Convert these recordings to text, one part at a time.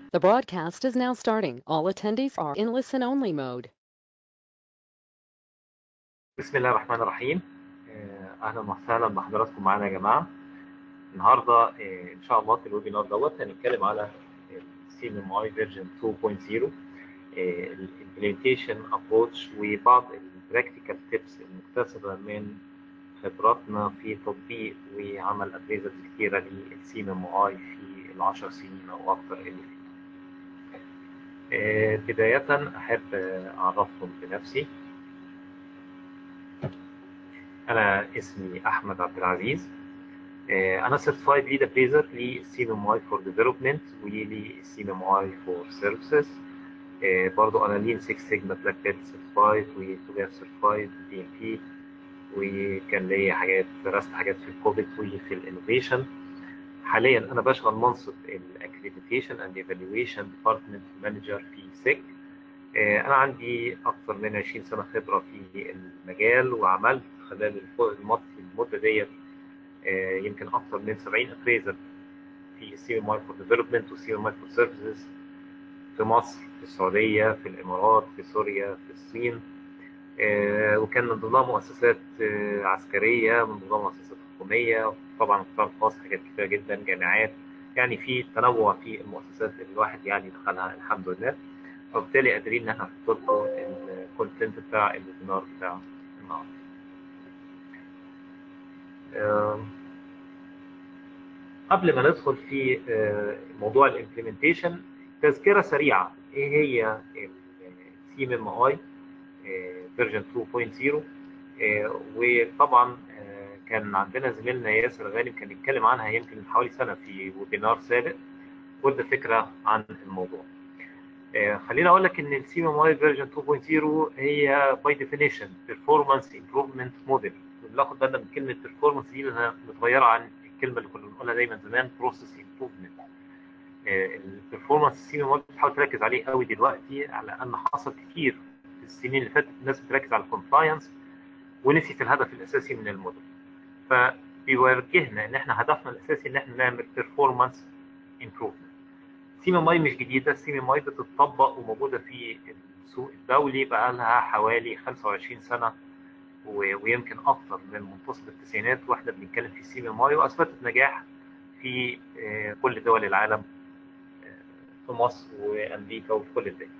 The broadcast is now starting. All attendees are in listen-only mode. بسم الله الرحمن الرحيم آه، اهلا وسهلا بحضراتكم معانا يا جماعه النهارده آه، ان شاء الله في الويبينار دوت هنتكلم على سي ام اي فيرجن 2.0 الامبلمنتيشن ابروتش وبعض البراكتيكال تيبس المكتسبه من خبراتنا في تطبيق وعمل ابريزلز كتيره للسي ام اي في العشر سنين او اكثر اللي فاتوا. آه، بدايه احب اعرفكم بنفسي انا اسمي احمد عبد العزيز آه، انا سيرتيفايد ليد ابريزر للسي ام اي فور ديفلوبمنت وللسي ام اي فور سيرفيسز برضو انا لين 6 سيجما بلاك بيلت سيرتيفايد وتوجاف سيرتيفايد دي ام بي وكان ليا حاجات درست حاجات في الكوفيد وفي الانوفيشن حاليا انا بشغل منصب الاكريديتيشن اند ايفالويشن ديبارتمنت مانجر في سيك انا عندي اكثر من 20 سنه خبره في المجال وعملت خلال المده المده ديت آه، يمكن اكثر من 70 ابريزر في سي ام اي فور ديفلوبمنت وسي ام اي فور سيرفيسز في مصر في السعوديه في الامارات في سوريا في الصين آه، وكان من ضمنها مؤسسات آه، عسكريه من ضمنها مؤسسات حكوميه طبعا القطاع الخاص حاجات كتيره جدا جامعات يعني في تنوع في المؤسسات اللي الواحد يعني دخلها الحمد لله وبالتالي قادرين ان احنا نحط لكم الكونتنت بتاع الويبينار بتاع النهارده. آم، قبل ما ندخل في آه، موضوع الامبلمنتيشن تذكره سريعه ايه هي السي ام اي فيرجن 2.0 آه، وطبعا آه، كان عندنا زميلنا ياسر غانم كان يتكلم عنها يمكن من حوالي سنه في ويبينار سابق وده فكره عن الموضوع. آه، خليني اقول لك ان السي ام اي فيرجن 2.0 هي باي ديفينيشن بيرفورمانس امبروفمنت موديل بناخد بالنا من كلمه بيرفورمانس دي لانها متغيره عن الكلمه اللي كنا بنقولها دايما زمان بروسيس امبروفمنت البرفورمانس السي ام اي بتحاول تركز عليه قوي دلوقتي على ان حصل كتير في السنين اللي فاتت الناس بتركز على الكومبلاينس ونسيت الهدف الاساسي من الموديل فبيوجهنا ان احنا هدفنا الاساسي ان احنا نعمل بيرفورمانس امبروفمنت سي ام اي مش جديده السي ام اي بتطبق وموجوده في السوق الدولي بقى لها حوالي 25 سنه و- ويمكن اكثر من منتصف التسعينات واحنا بنتكلم في السي ام اي واثبتت نجاح في آه، كل دول العالم آه، في مصر وامريكا وفي كل الدول.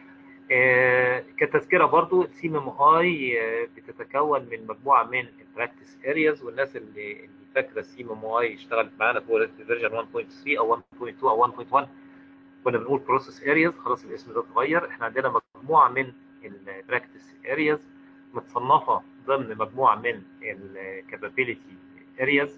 آه، كتذكره برضو السي ام اي بتتكون من مجموعه من البراكتس ارياز والناس اللي اللي فاكره السي ام اي اشتغلت معانا في فيرجن 1.3 او 1.2 او 1.1 كنا بنقول بروسيس ارياز خلاص الاسم ده اتغير احنا عندنا مجموعه من البراكتس ارياز متصنفه ضمن مجموعه من الكابابيلتي ارياز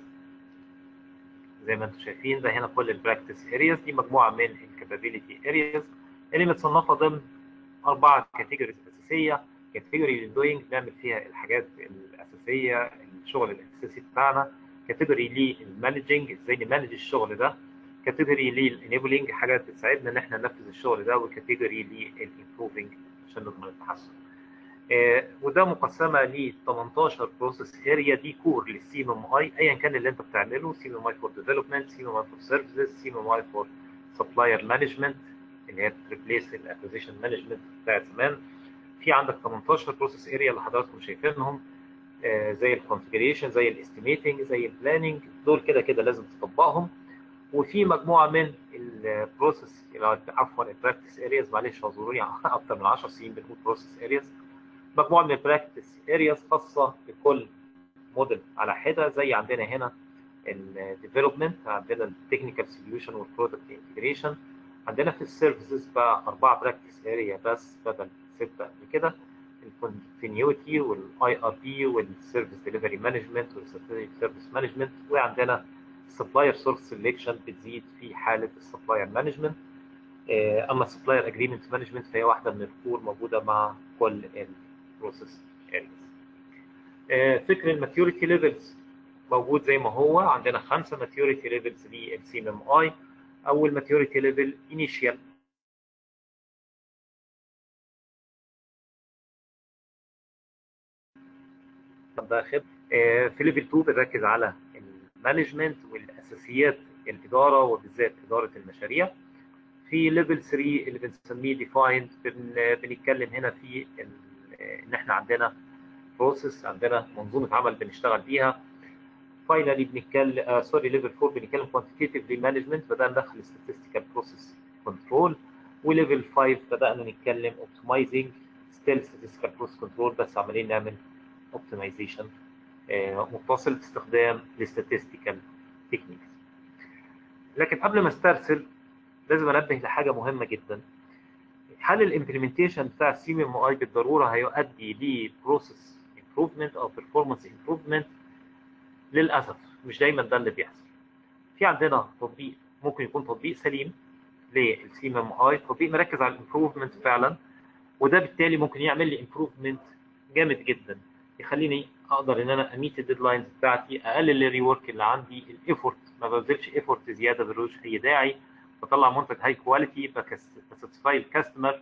زي ما انتم شايفين ده هنا كل البراكتس ارياز دي مجموعه من الكابابيلتي ارياز اللي متصنفه ضمن اربعه كاتيجوريز اساسيه كاتيجوري للدوينج بنعمل فيها الحاجات الاساسيه الشغل الاساسي بتاعنا كاتيجوري للمانجنج ازاي نمانج الشغل ده كاتيجوري للانيبلنج حاجات بتساعدنا ان احنا ننفذ الشغل ده وكاتيجوري للامبروفنج عشان نضمن التحسن آه، وده مقسمه ل 18 بروسيس اريا دي كور للسي ام اي ايا كان اللي انت بتعمله سي ام اي فور ديفلوبمنت سي ام اي فور سيرفيسز سي ام اي فور سبلاير مانجمنت اللي هي بتريبليس الاكوزيشن مانجمنت بتاعت زمان في عندك 18 بروسيس اريا اللي حضراتكم شايفينهم آه، زي الكونفجريشن زي الاستيميتنج زي البلاننج دول كده كده لازم تطبقهم وفي مجموعه من البروسيس عفوا البراكتس ارياز معلش اعذروني اكتر من 10 سنين بنقول بروسيس ارياز مجموعه من البراكتس ارياز خاصه بكل موديل على حده زي عندنا هنا الديفلوبمنت عندنا التكنيكال سوليوشن والبرودكت انتجريشن عندنا في السيرفيسز بقى اربعه براكتس اريا بس بدل سته قبل كده الكونتينيوتي والاي ار بي والسيرفيس ديليفري مانجمنت والسيرفيس مانجمنت وعندنا السبلاير سورس سيلكشن بتزيد في حاله السبلاير مانجمنت اما السبلاير اجريمنت مانجمنت فهي واحده من الكور موجوده مع كل البروسيس ارياز فكر الماتيوريتي ليفلز موجود زي ما هو عندنا خمسه ماتيوريتي ليفلز للسي ام اي اول ماتيوريتي ليفل انيشال داخل في ليفل 2 بنركز على المانجمنت والاساسيات الاداره وبالذات اداره المشاريع في ليفل 3 اللي بنسميه ديفايند بنتكلم هنا في ان احنا عندنا بروسيس عندنا منظومه عمل بنشتغل بيها فاينلي بنتكلم آه سوري ليفل 4 بنتكلم كوانتيتيف مانجمنت بدانا ندخل statistical بروسيس كنترول وليفل 5 بدانا نتكلم اوبتمايزنج ستيل statistical بروسيس كنترول بس عمالين نعمل اوبتمايزيشن آه متصل باستخدام الستاتستيكال تكنيكس لكن قبل ما استرسل لازم انبه لحاجه مهمه جدا هل الامبلمنتيشن بتاع السي ام اي بالضروره هيؤدي لبروسيس امبروفمنت او بيرفورمانس امبروفمنت للاسف مش دايما ده اللي بيحصل في عندنا تطبيق ممكن يكون تطبيق سليم للسي ام اي تطبيق مركز على الامبروفمنت فعلا وده بالتالي ممكن يعمل لي امبروفمنت جامد جدا يخليني اقدر ان انا اميت الديدلاينز بتاعتي اقلل الري ورك اللي عندي الايفورت ما ببذلش ايفورت زياده ملوش اي داعي بطلع منتج هاي كواليتي بساتسفاي الكاستمر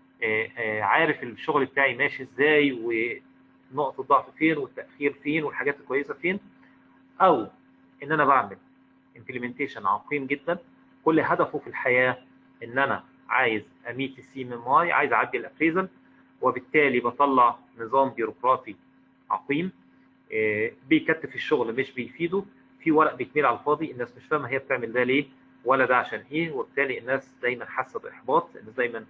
عارف الشغل بتاعي ماشي ازاي ونقط الضعف فين والتاخير فين والحاجات الكويسه فين او ان انا بعمل امبلمنتيشن عقيم جدا كل هدفه في الحياه ان انا عايز اميت السي ام اي عايز اعدي الابريزل وبالتالي بطلع نظام بيروقراطي عقيم بيكتف الشغل مش بيفيده في ورق بيتميل على الفاضي الناس مش فاهمه هي بتعمل ده ليه ولا ده عشان ايه وبالتالي الناس دايما حاسه باحباط الناس دايما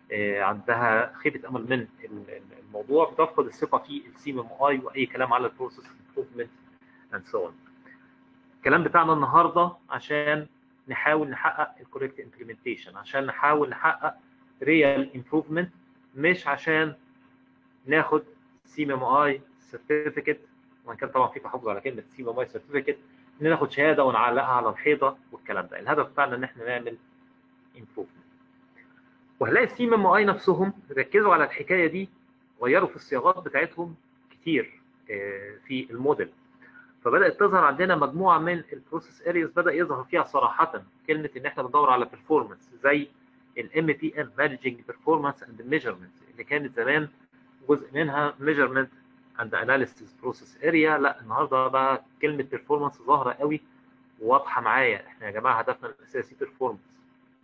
عندها خيبه امل من الموضوع بتفقد الثقه في السي ام اي واي كلام على البروسيس امبروفمنت اند سو اون الكلام بتاعنا النهارده عشان نحاول نحقق الكوريكت امبلمنتيشن عشان نحاول نحقق ريال امبروفمنت مش عشان ناخد سي ام اي سيرتيفيكت وان كان طبعا في تحفظ على كلمه سي ام اي سيرتيفيكت ان ناخد شهاده ونعلقها على الحيطه والكلام ده الهدف بتاعنا ان احنا نعمل امبروفمنت وهنلاقي السي ام اي نفسهم ركزوا على الحكايه دي غيروا في الصياغات بتاعتهم كتير في الموديل فبدات تظهر عندنا مجموعه من البروسيس ارياز بدا يظهر فيها صراحه كلمه ان احنا بندور على بيرفورمانس زي الام بي ام مانجنج بيرفورمانس اند ميجرمنت اللي كانت زمان جزء منها ميجرمنت اند اناليسيس بروسيس اريا لا النهارده بقى كلمه بيرفورمانس ظاهره قوي وواضحه معايا احنا يا جماعه هدفنا الاساسي بيرفورمانس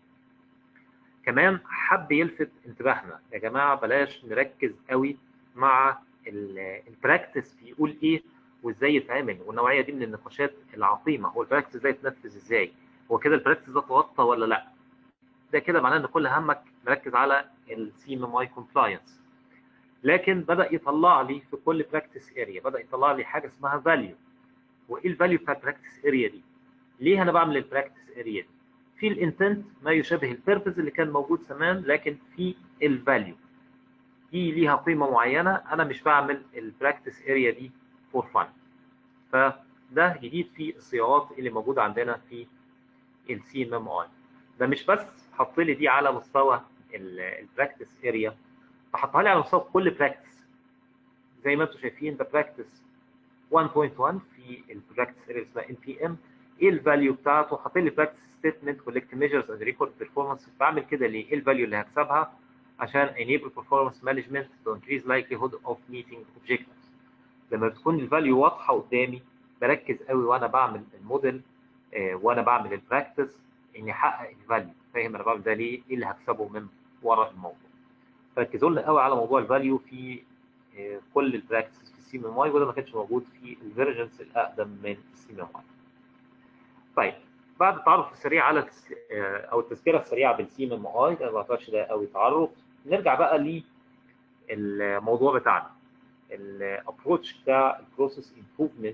كمان حب يلفت انتباهنا يا جماعه بلاش نركز قوي مع البراكتس بيقول ايه وازاي يتعمل والنوعيه دي من النقاشات العقيمه هو البراكتس ازاي يتنفذ ازاي هو كده البراكتس ده توطى ولا لا ده كده معناه ان كل همك مركز على السي ام اي كومبلاينس لكن بدا يطلع لي في كل براكتس اريا بدا يطلع لي حاجه اسمها فاليو وايه الفاليو بتاع البراكتس اريا دي ليه انا بعمل البراكتس اريا دي في الانتنت ما يشابه البيربز اللي كان موجود زمان لكن في الفاليو دي ليها قيمه معينه انا مش بعمل البراكتس اريا دي فور فان فده جديد في الصياغات اللي موجوده عندنا في السي ام ام اي ده مش بس حط لي دي على مستوى البراكتس اريا فحطها لي على مستوى كل براكتس زي ما انتم شايفين ده براكتس 1.1 في البراكتس اريا اسمها ان بي ام ايه الفاليو بتاعته حاطط لي براكتس ستيتمنت كولكت ميجرز اند ريكورد بيرفورمانس بعمل كده ليه؟ ايه الفاليو اللي هكسبها عشان enable performance management to increase likelihood of meeting objectives لما بتكون الفاليو واضحه قدامي بركز قوي وانا بعمل الموديل آه وانا بعمل البراكتس اني احقق الفاليو فاهم انا بعمل ده ليه؟ ايه اللي هكسبه من وراء الموضوع فركزوا لنا قوي على موضوع الفاليو في آه كل البراكتس في السي ام اي وده ما كانش موجود في الفيرجنز الاقدم من السي ام اي طيب بعد التعرف السريع على او التذكره السريعه بالسي ام اي انا ما بعتبرش ده قوي تعرف نرجع بقى للموضوع بتاعنا الابروتش بتاع البروسيس امبروفمنت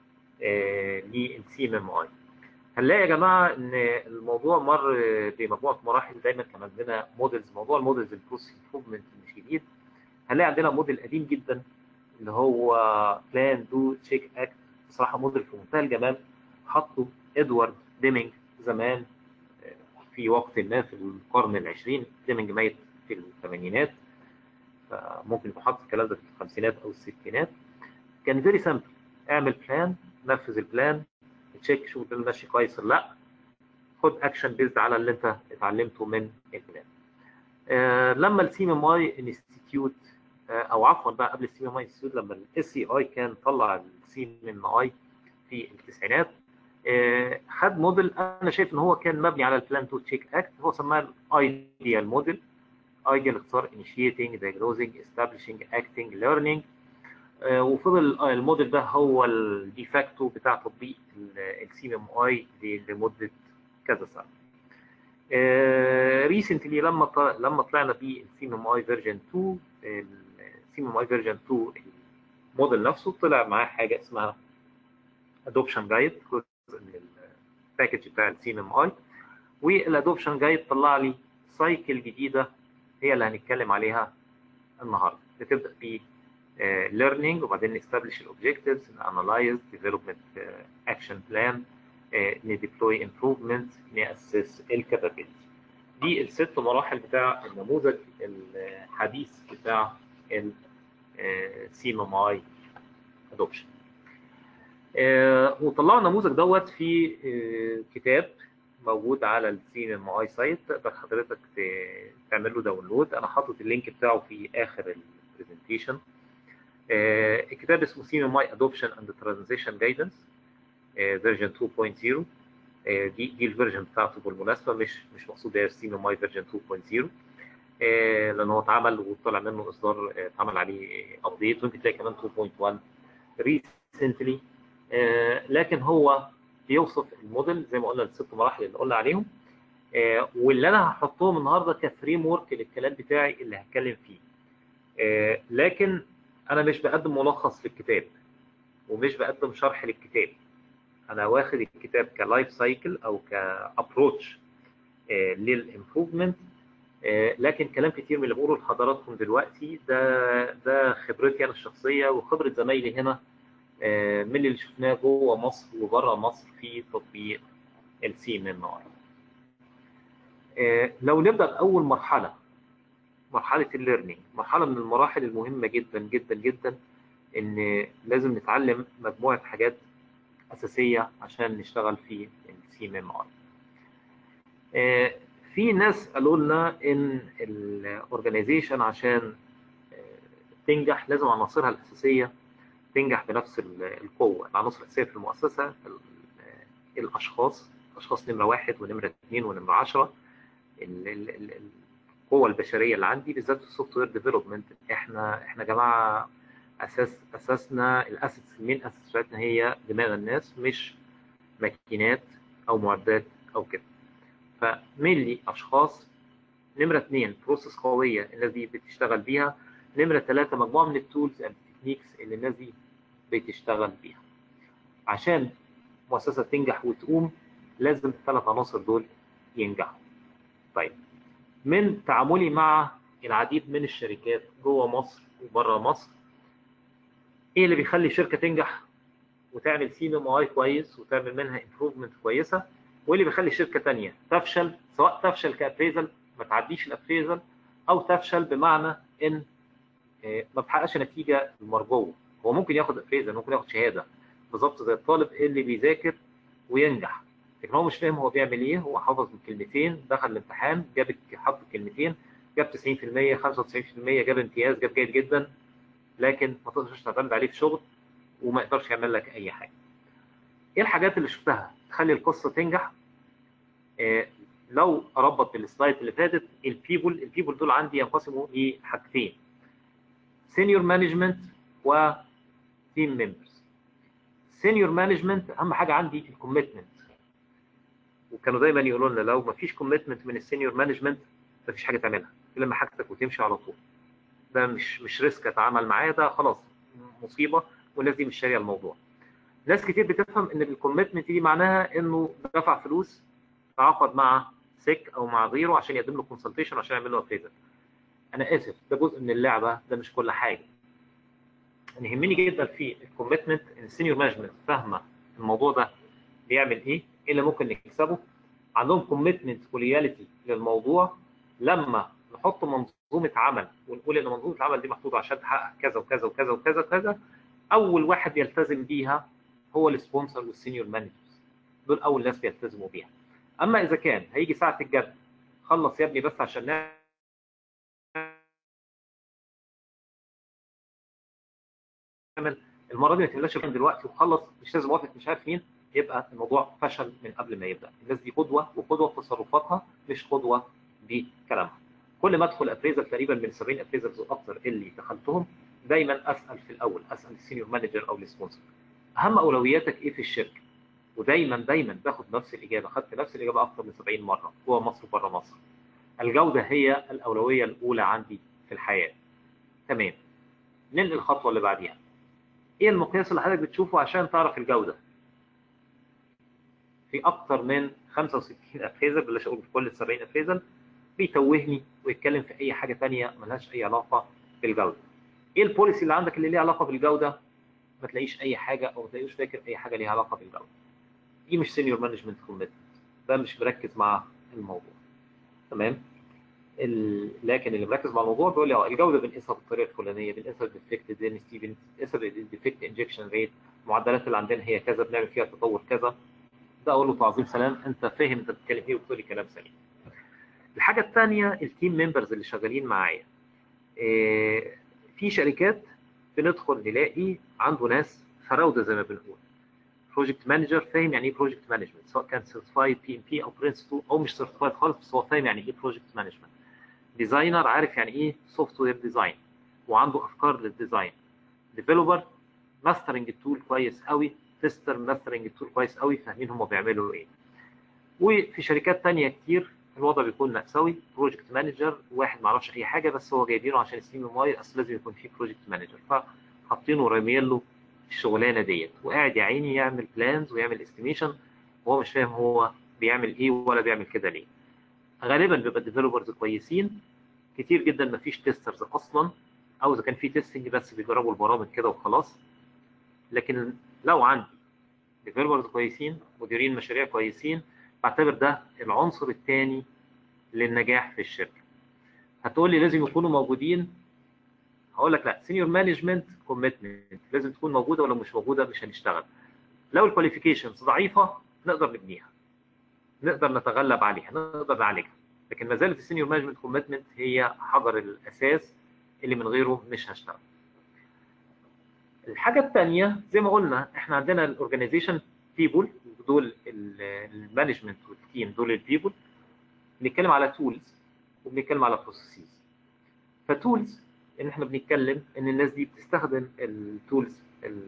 للسي ام اي هنلاقي يا جماعه ان الموضوع مر بمجموعه مراحل دايما كان عندنا موديلز موضوع الموديلز البروسيس امبروفمنت مش جديد هنلاقي عندنا موديل قديم جدا اللي هو بلان دو تشيك اكت بصراحه موديل في منتهى الجمال حطه ادوارد ديمينج زمان في وقت ما في القرن العشرين ديمينج ميت في الثمانينات فممكن يكون حاطط الكلام ده في الخمسينات او الستينات كان فيري سامبل اعمل بلان نفذ البلان تشيك شوف البلان ماشي كويس ولا لا خد اكشن بيزد على اللي انت اتعلمته من البلان آه لما السي ام اي انستيتيوت او عفوا بقى قبل السي ام اي انستيتيوت لما الاس سي اي كان طلع السي ام اي في التسعينات آه، خد موديل انا شايف ان هو كان مبني على البلان تو تشيك اكت هو سماه الايديال موديل ايديال اختصار initiating diagnosing establishing acting learning آه، وفضل الموديل ده هو الديفاكتو بتاع تطبيق السي ام اي لمده كذا سنه. ريسنتلي لما ط- لما طلعنا بالسي ام اي فيرجن 2 السي ام اي فيرجن 2 الموديل نفسه طلع معاه حاجه اسمها ادوبشن جايد جزء من الباكج بتاع السي ام اي والادوبشن جايد طلع لي سايكل جديده هي اللي هنتكلم عليها النهارده بتبدا ب uh, learning وبعدين establish objectives analyze development uh, action plan uh, deploy improvements assess الكابابيلتي دي الست مراحل بتاع النموذج الحديث بتاع ال سي ام اي ادوبشن وطلعوا النموذج دوت في uh, كتاب موجود على السي ام اي سايت تقدر حضرتك ت- تعمل له داونلود انا حاطط اللينك بتاعه في اخر البرزنتيشن آه، الكتاب اسمه سي ام اي ادوبشن اند ترانزيشن جايدنس فيرجن 2.0 آه، دي دي الفيرجن بتاعته بالمناسبه مش مش مقصود هي سي ام اي فيرجن 2.0 آه، لان هو اتعمل وطلع منه اصدار آه، اتعمل عليه ابديت ويمكن تلاقي كمان 2.1 ريسنتلي لكن هو بيوصف الموديل زي ما قلنا الست مراحل اللي قلنا عليهم آه، واللي انا هحطهم النهارده كفريم ورك للكلام بتاعي اللي هتكلم فيه آه، لكن انا مش بقدم ملخص للكتاب ومش بقدم شرح للكتاب انا واخد الكتاب كلايف سايكل او كابروتش للامبروفمنت لكن كلام كتير من اللي بقوله لحضراتكم دلوقتي ده ده خبرتي انا الشخصيه وخبره زمايلي هنا آه، من اللي شفناه جوه مصر وبره مصر في تطبيق السي ام ام ار لو نبدا باول مرحله مرحله الليرنينج مرحله من المراحل المهمه جدا جدا جدا ان لازم نتعلم مجموعه حاجات اساسيه عشان نشتغل في السي ام ام ار في ناس قالوا لنا ان الاورجنايزيشن عشان آه، تنجح لازم عناصرها الاساسيه تنجح بنفس ال- القوه العناصر الاساسيه في المؤسسه ال- آه، الاشخاص اشخاص نمره واحد ونمره اثنين ونمره 10 ال- ال- ال- القوه البشريه اللي عندي بالذات في السوفت وير ديفلوبمنت احنا احنا يا جماعه اساس اساسنا الاسيتس المين اسيتس بتاعتنا هي دماغ الناس مش ماكينات او معدات او كده فمينلي اشخاص نمره اثنين بروسيس قويه الناس دي بتشتغل بيها نمره ثلاثه مجموعه من التولز اند تكنيكس اللي الناس دي بتشتغل بيها عشان مؤسسه تنجح وتقوم لازم الثلاث عناصر دول ينجحوا طيب من تعاملي مع العديد من الشركات جوه مصر وبره مصر ايه اللي بيخلي شركه تنجح وتعمل سي ام اي كويس وتعمل منها امبروفمنت كويسه وايه اللي بيخلي شركه ثانيه تفشل سواء تفشل كابريزل ما تعديش الابريزل او تفشل بمعنى ان آه، ما بتحققش نتيجه المرجوه هو ممكن ياخد ابريزل ممكن ياخد شهاده بالظبط زي الطالب اللي بيذاكر وينجح لكن هو مش فاهم هو بيعمل ايه هو حافظ من كلمتين دخل الامتحان جاب حط كلمتين جاب 90% 95% جاب امتياز جاب جيد جدا لكن ما تقدرش تعتمد عليه في شغل وما يقدرش يعمل لك اي حاجه. ايه الحاجات اللي شفتها تخلي القصه تنجح؟ آه لو اربط بالسلايد اللي فاتت البيبول البيبول دول عندي ينقسموا لحاجتين سينيور مانجمنت وتيم ممبرز. سينيور مانجمنت اهم حاجه عندي الكوميتمنت وكانوا دايما يقولوا لنا لو ما فيش كوميتمنت من السينيور مانجمنت ما فيش حاجه تعملها تلم حاجتك وتمشي على طول ده مش مش ريسك اتعامل معاه ده خلاص مصيبه والناس دي مش شاريه الموضوع ناس كتير بتفهم ان الكوميتمنت دي معناها انه دفع فلوس تعاقد مع سيك او مع غيره عشان يقدم له كونسلتيشن عشان يعمل له ابريزل انا اسف ده جزء من اللعبه ده مش كل حاجه انا يهمني جدا في الكوميتمنت ان السينيور مانجمنت فاهمه الموضوع ده بيعمل ايه ايه اللي ممكن نكسبه عندهم كوميتمنت وليالتي للموضوع لما نحط منظومه عمل ونقول ان منظومه العمل دي محطوطه عشان تحقق كذا وكذا وكذا وكذا وكذا اول واحد يلتزم بيها هو السبونسر والسينيور مانجرز دول اول ناس بيلتزموا بيها اما اذا كان هيجي ساعه الجد خلص يا ابني بس عشان نعمل المره دي ما تملاش دلوقتي وخلص مش لازم وافق مش عارف مين يبقى الموضوع فشل من قبل ما يبدا الناس دي قدوه وقدوه في تصرفاتها مش قدوه بكلامها كل ما ادخل ابريزل تقريبا من 70 ابريزلز واكثر اللي دخلتهم دايما اسال في الاول اسال السينيور مانجر او السبونسر اهم اولوياتك ايه في الشركه ودايما دايما باخد نفس الاجابه خدت نفس الاجابه اكثر من 70 مره جوه مصر وبره مصر الجوده هي الاولويه الاولى عندي في الحياه تمام ننقل الخطوه اللي بعديها ايه المقياس اللي حضرتك بتشوفه عشان تعرف الجوده في اكثر من 65 ابريزل بلاش اقول في كل 70 ابريزل بيتوهني ويتكلم في اي حاجه ثانيه ملهاش اي علاقه بالجوده ايه البوليسي اللي عندك اللي ليها علاقه بالجوده ما تلاقيش اي حاجه او ما تلاقيش فاكر اي حاجه ليها علاقه بالجوده دي مش سينيور مانجمنت كوميتمنت ده مش مركز مع الموضوع تمام ال... لكن اللي مركز مع الموضوع بيقول لي اه الجوده بنقيسها بالطريقه الفلانيه بنقيسها بالديفكت دينستي بنقيسها بالديفكت انجكشن ريت المعدلات اللي عندنا هي كذا بنعمل فيها تطور كذا ده اقول له تعظيم سلام انت فاهم انت بتتكلم ايه وبتقول لي كلام سليم الحاجه الثانيه التيم ممبرز اللي شغالين معايا إيه في شركات بندخل نلاقي عنده ناس فراوده زي ما بنقول بروجكت مانجر فاهم يعني ايه بروجكت مانجمنت سواء كان سيرتيفايد بي ام بي او برنس 2 او مش سيرتيفايد خالص بس هو فاهم يعني ايه بروجكت مانجمنت ديزاينر عارف يعني ايه سوفت وير ديزاين وعنده افكار للديزاين ديفلوبر ماسترنج التول كويس قوي تيستر ماسترنج التول كويس قوي فاهمين هم بيعملوا ايه وفي شركات ثانيه كتير الوضع بيكون مأساوي بروجكت مانجر واحد ما يعرفش اي حاجه بس هو جايبينه عشان السي ام واي اصل لازم يكون في بروجكت مانجر فحاطينه وراميين له الشغلانه ديت وقاعد يا عيني يعمل بلانز ويعمل استيميشن وهو مش فاهم هو بيعمل ايه ولا بيعمل كده ليه غالبا بيبقى الديفلوبرز كويسين كتير جدا ما فيش تيسترز اصلا او اذا كان في تيستنج بس بيجربوا البرامج كده وخلاص لكن لو عندي ديفلوبرز كويسين مديرين مشاريع كويسين بعتبر ده العنصر الثاني للنجاح في الشركه هتقول لي لازم يكونوا موجودين هقول لك لا سينيور مانجمنت كوميتمنت لازم تكون موجوده ولو مش موجوده مش هنشتغل لو الكواليفيكيشنز ضعيفه نقدر نبنيها نقدر نتغلب عليها نقدر نعالجها لكن ما زالت السينيور مانجمنت كوميتمنت هي حجر الاساس اللي من غيره مش هشتغل الحاجه الثانيه زي ما قلنا احنا عندنا الاورجنايزيشن بيبول دول المانجمنت والتيم دول البيبول بنتكلم على تولز وبنتكلم على بروسيسز فتولز ان احنا بنتكلم ان الناس دي بتستخدم التولز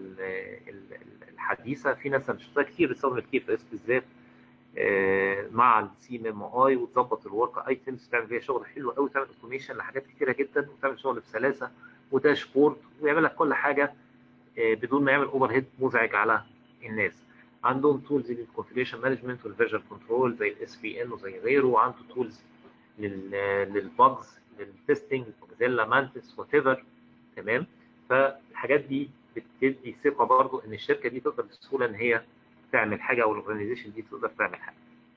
الحديثه في ناس انا شفتها كتير بتستخدم الكي اف اس بالذات مع السي ام اي وتظبط الورك ايتمز تعمل فيها شغل حلو قوي تعمل اوتوميشن لحاجات كتيره جدا وتعمل شغل بسلاسه وداشبورد ويعمل لك كل حاجه بدون ما يعمل اوفر هيد مزعج على الناس عندهم تولز للكونفيجريشن مانجمنت والفيرجن كنترول زي الاس بي ان وزي غيره وعنده تولز للباجز للتستنج موزيلا مانتس وات ايفر تمام فالحاجات دي بتدي ثقه برضو ان الشركه دي تقدر بسهوله ان هي تعمل حاجه او الاورجنايزيشن دي تقدر تعمل حاجه.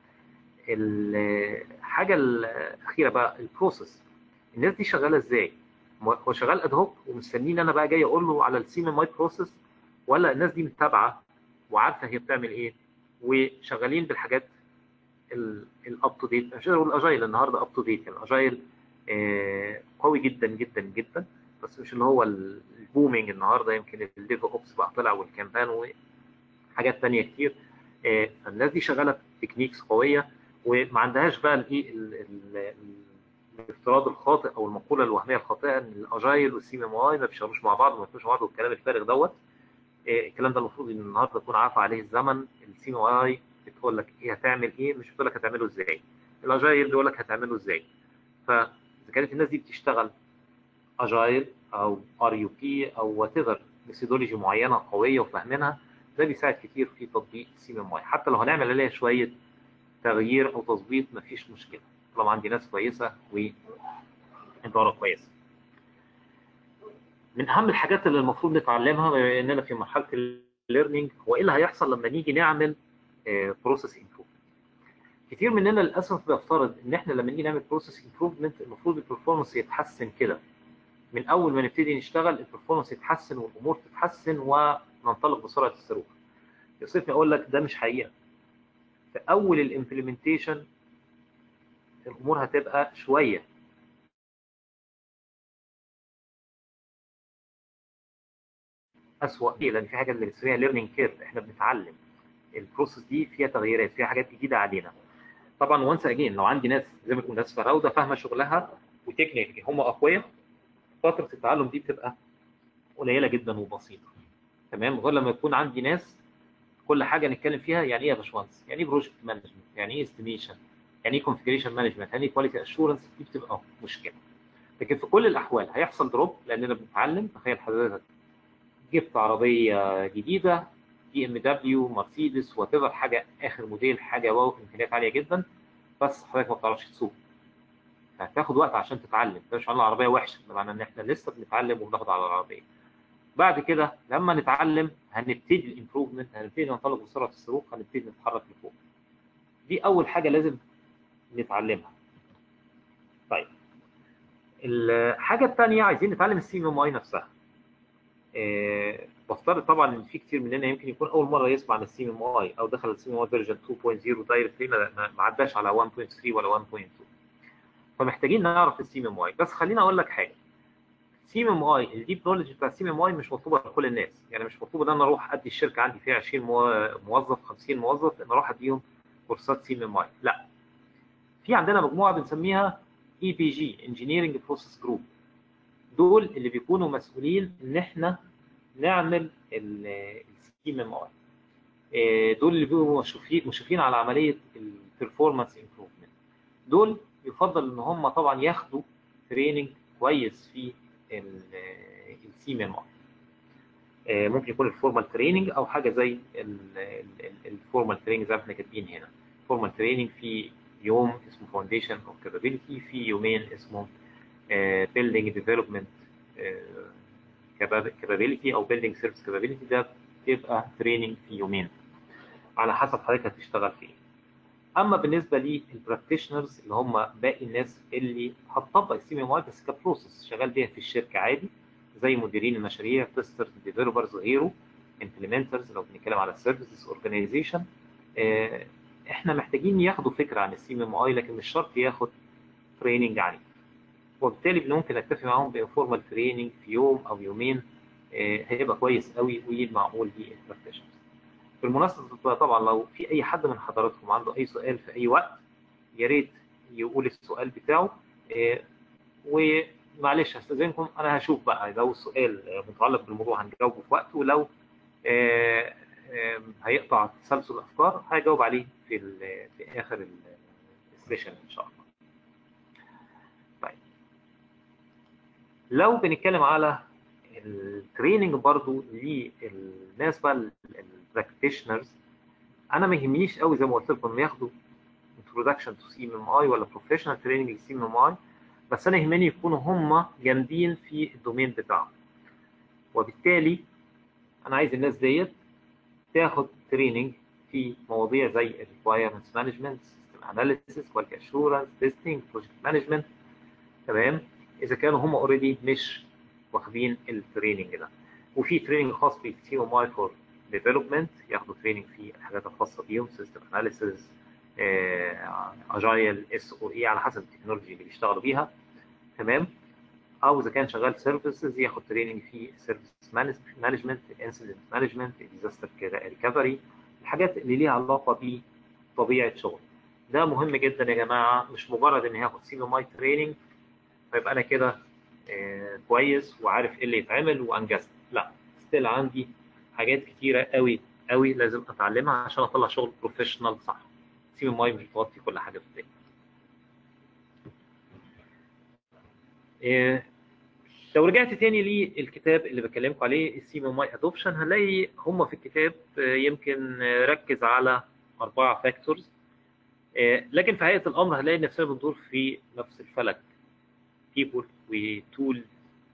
الحاجه الاخيره بقى البروسيس الناس دي شغاله ازاي؟ هو شغال اد هوك ومستنيني انا بقى جاي اقول له على السي ام اي بروسيس ولا الناس دي متابعه وعارفه هي بتعمل ايه وشغالين بالحاجات الاب تو ديت مش هقول الاجايل النهارده اب تو ديت يعني الاجايل قوي جدا جدا جدا بس مش اللي هو البومينج النهارده يمكن الديف اوبس بقى طلع والكامبان وحاجات ثانيه كتير فالناس دي شغاله تكنيكس قويه وما عندهاش بقى الايه الافتراض الخاطئ او المقوله الوهميه الخاطئه ان الاجايل والسي ام اي ما بيشتغلوش مع بعض وما بيشتغلوش مع بعض والكلام الفارغ دوت الكلام ده المفروض ان النهارده يكون عافى عليه الزمن السي ام اي بتقول لك ايه هتعمل ايه مش بتقول لك هتعمله ازاي الاجايل بيقول لك هتعمله ازاي فاذا كانت الناس دي بتشتغل اجايل او ار يو بي او وات ايفر ميثودولوجي معينه قويه وفاهمينها ده بيساعد كتير في تطبيق سي ام اي حتى لو هنعمل عليها شويه تغيير او تظبيط مفيش مشكله طالما عندي ناس كويسه واداره كويسه من اهم الحاجات اللي المفروض نتعلمها بما اننا في مرحله الليرنينج هو ايه اللي هيحصل لما نيجي نعمل بروسيس امبروفمنت كتير مننا للاسف بيفترض ان احنا لما نيجي نعمل بروسيس امبروفمنت المفروض البرفورمانس يتحسن كده من اول ما نبتدي نشتغل البرفورمانس يتحسن والامور تتحسن وننطلق بسرعه الصاروخ يوصفني اقول لك ده مش حقيقه في اول الامبلمنتيشن الامور هتبقى شويه اسوء ليه لان في حاجه بنسميها ليرنينج كيرف احنا بنتعلم البروسيس دي فيها تغييرات فيها حاجات جديده علينا طبعا وانس اجين لو عندي ناس زي ما تقول ناس فراوده فاهمه شغلها وتكنيكلي هم اقوياء فتره التعلم دي بتبقى قليله جدا وبسيطه تمام غير لما يكون عندي ناس كل حاجه نتكلم فيها يعني ايه يا باشمهندس يعني ايه بروجكت مانجمنت يعني ايه استيميشن يعني ايه كونفيجريشن مانجمنت يعني ايه كواليتي اشورنس دي بتبقى مشكله لكن في كل الاحوال هيحصل دروب لاننا بنتعلم تخيل حضرتك جبت عربيه جديده بي ام دبليو مرسيدس وات حاجه اخر موديل حاجه واو امكانيات عاليه جدا بس حضرتك ما بتعرفش تسوق هتاخد وقت عشان تتعلم ده مش معنى العربيه وحشه ده معناه ان احنا لسه بنتعلم وبناخد على العربيه بعد كده لما نتعلم هنبتدي الامبروفمنت هنبتدي ننطلق بسرعه السلوك هنبتدي نتحرك لفوق دي اول حاجه لازم نتعلمها طيب الحاجه الثانيه عايزين نتعلم السي ام اي نفسها أه بفترض طبعا ان في كتير مننا يمكن يكون اول مره يسمع عن السي ام اي او دخل السي ام اي فيرجن 2.0 دايركتلي ما عداش على 1.3 ولا 1.2 فمحتاجين نعرف السي ام اي بس خليني اقول لك حاجه السي ام اي الديب نولج بتاع السي ام اي مش مطلوبه لكل الناس يعني مش مطلوب ان انا اروح ادي الشركه عندي فيها 20 موظف 50 موظف ان اروح اديهم كورسات سي ام اي لا في عندنا مجموعه بنسميها اي بي جي انجينيرنج بروسيس جروب دول اللي بيكونوا مسؤولين ان احنا نعمل السي ام اي دول اللي بيبقوا مشرفين مشرفين على عمليه البرفورمانس امبروفمنت دول يفضل ان هم طبعا ياخدوا تريننج كويس في السي ام اي ممكن يكون الفورمال تريننج او حاجه زي الفورمال تريننج زي ما احنا كاتبين هنا فورمال تريننج في يوم اسمه فاونديشن اوف كابابيلتي في يومين اسمه بيلدينج ديفلوبمنت كابابيلتي او بيلدينج سيرفيس كابابيلتي ده بيبقى تريننج في يومين على حسب حضرتك هتشتغل فين اما بالنسبه للبراكتيشنرز اللي هم باقي الناس اللي هتطبق السي ام اي بس كبروسس شغال بيها في الشركه عادي زي مديرين المشاريع تسترز ديفلوبرز وغيره امبلمنترز لو بنتكلم على السيرفيسز اورجانيزيشن احنا محتاجين ياخدوا فكره عن السي ام اي لكن مش شرط ياخد تريننج عليه وبالتالي ممكن نكتفي معاهم بانفورمال تريننج في يوم او يومين هيبقى كويس قوي ومعقول للبراكتيشنرز بالمناسبة طبعا لو في أي حد من حضراتكم عنده أي سؤال في أي وقت يا ريت يقول السؤال بتاعه ومعلش هستأذنكم أنا هشوف بقى لو السؤال متعلق بالموضوع هنجاوبه في وقت ولو هيقطع تسلسل الأفكار هجاوب عليه في في آخر السيشن إن شاء الله. طيب لو بنتكلم على التريننج برضو للناس بقى البراكتيشنرز انا ما يهمنيش قوي زي ما قلت لكم ياخدوا introduction to CMMI ولا professional training CMMI بس انا يهمني يكونوا هم جامدين في الدومين بتاعهم وبالتالي انا عايز الناس ديت تاخد تريننج في مواضيع زي requirements management system analysis quality assurance testing project management تمام اذا كانوا هم اوريدي مش واخدين التريننج ده وفي تريننج خاص بالسي ام اي فور ديفلوبمنت ياخدوا تريننج في الحاجات الخاصه بيهم سيستم اناليسيز اجايل اس او اي على حسب التكنولوجي اللي بيشتغلوا بيها تمام او اذا كان شغال سيرفيسز ياخد تريننج في سيرفيس مانجمنت انسيدنت مانجمنت ديزاستر ريكفري الحاجات اللي ليها علاقه بطبيعه شغل ده مهم جدا يا جماعه مش مجرد ان هاخد سي ام اي تريننج فيبقى انا كده آه كويس وعارف ايه اللي يتعمل وانجزت لا ستيل عندي حاجات كتيره قوي قوي لازم اتعلمها عشان اطلع شغل بروفيشنال صح سي ام اي مش بتغطي كل حاجه في الدنيا آه لو رجعت تاني للكتاب اللي بكلمكم عليه السي ام اي ادوبشن هنلاقي هم في الكتاب آه يمكن ركز على اربعه فاكتورز لكن في حقيقه الامر هنلاقي نفسنا بندور في نفس الفلك people وتول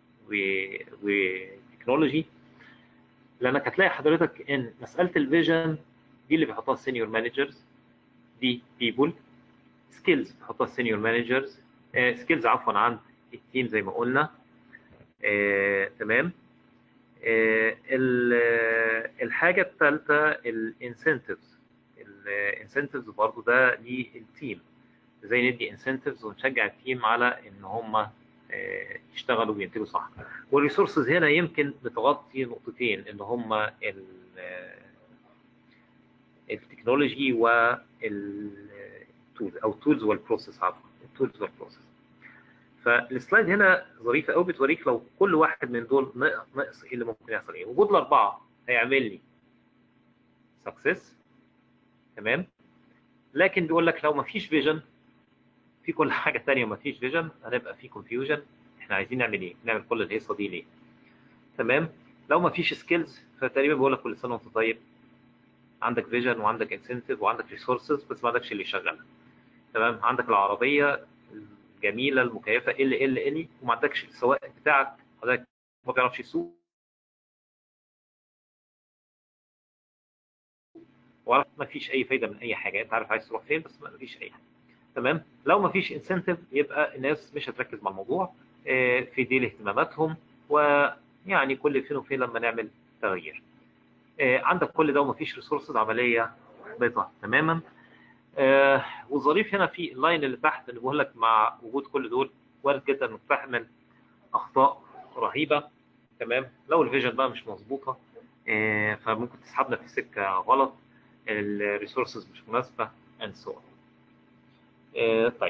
وتكنولوجي لانك هتلاقي حضرتك ان مساله الفيجن دي اللي بيحطها السينيور مانجرز دي بيبول سكيلز بيحطها السينيور مانجرز سكيلز عفوا عند التيم زي ما قلنا آه، تمام آه، الحاجه الثالثه الانسنتفز الانسنتفز برضو ده للتيم ازاي ندي انسنتفز ونشجع التيم على ان هم يشتغلوا وينتجوا صح والريسورسز هنا يمكن بتغطي نقطتين اللي هم التكنولوجي والتولز او التولز والبروسيس عفوا التولز والبروسيس فالسلايد هنا ظريفه قوي بتوريك لو كل واحد من دول ناقص ايه اللي ممكن يحصل ايه وجود الاربعه هيعمل لي سكسس تمام لكن بيقول لك لو ما فيش فيجن في كل حاجه ثانيه وما فيش فيجن هنبقى في كونفيوجن احنا عايزين نعمل ايه؟ نعمل كل الهيصه دي ليه؟ تمام؟ لو ما فيش سكيلز فتقريبا بقول لك كل سنه وانت طيب عندك فيجن وعندك انسنتيف وعندك ريسورسز بس ما عندكش اللي يشغلها تمام؟ عندك العربيه الجميله المكيفه ال ال ال وما عندكش السواق بتاعك حضرتك ما بيعرفش يسوق ما فيش اي فايده من اي حاجه انت عارف عايز تروح فين بس ما فيش اي حاجه تمام لو ما فيش انسنتيف يبقى الناس مش هتركز مع الموضوع في دي اهتماماتهم ويعني كل فين وفين لما نعمل تغيير عندك كل ده وما فيش ريسورسز عمليه محبطه تماما والظريف هنا في اللاين اللي تحت اللي بقول لك مع وجود كل دول وارد جدا انك تحمل اخطاء رهيبه تمام لو الفيجن بقى مش مظبوطه فممكن تسحبنا في سكه غلط الريسورسز مش مناسبه اند سو طيب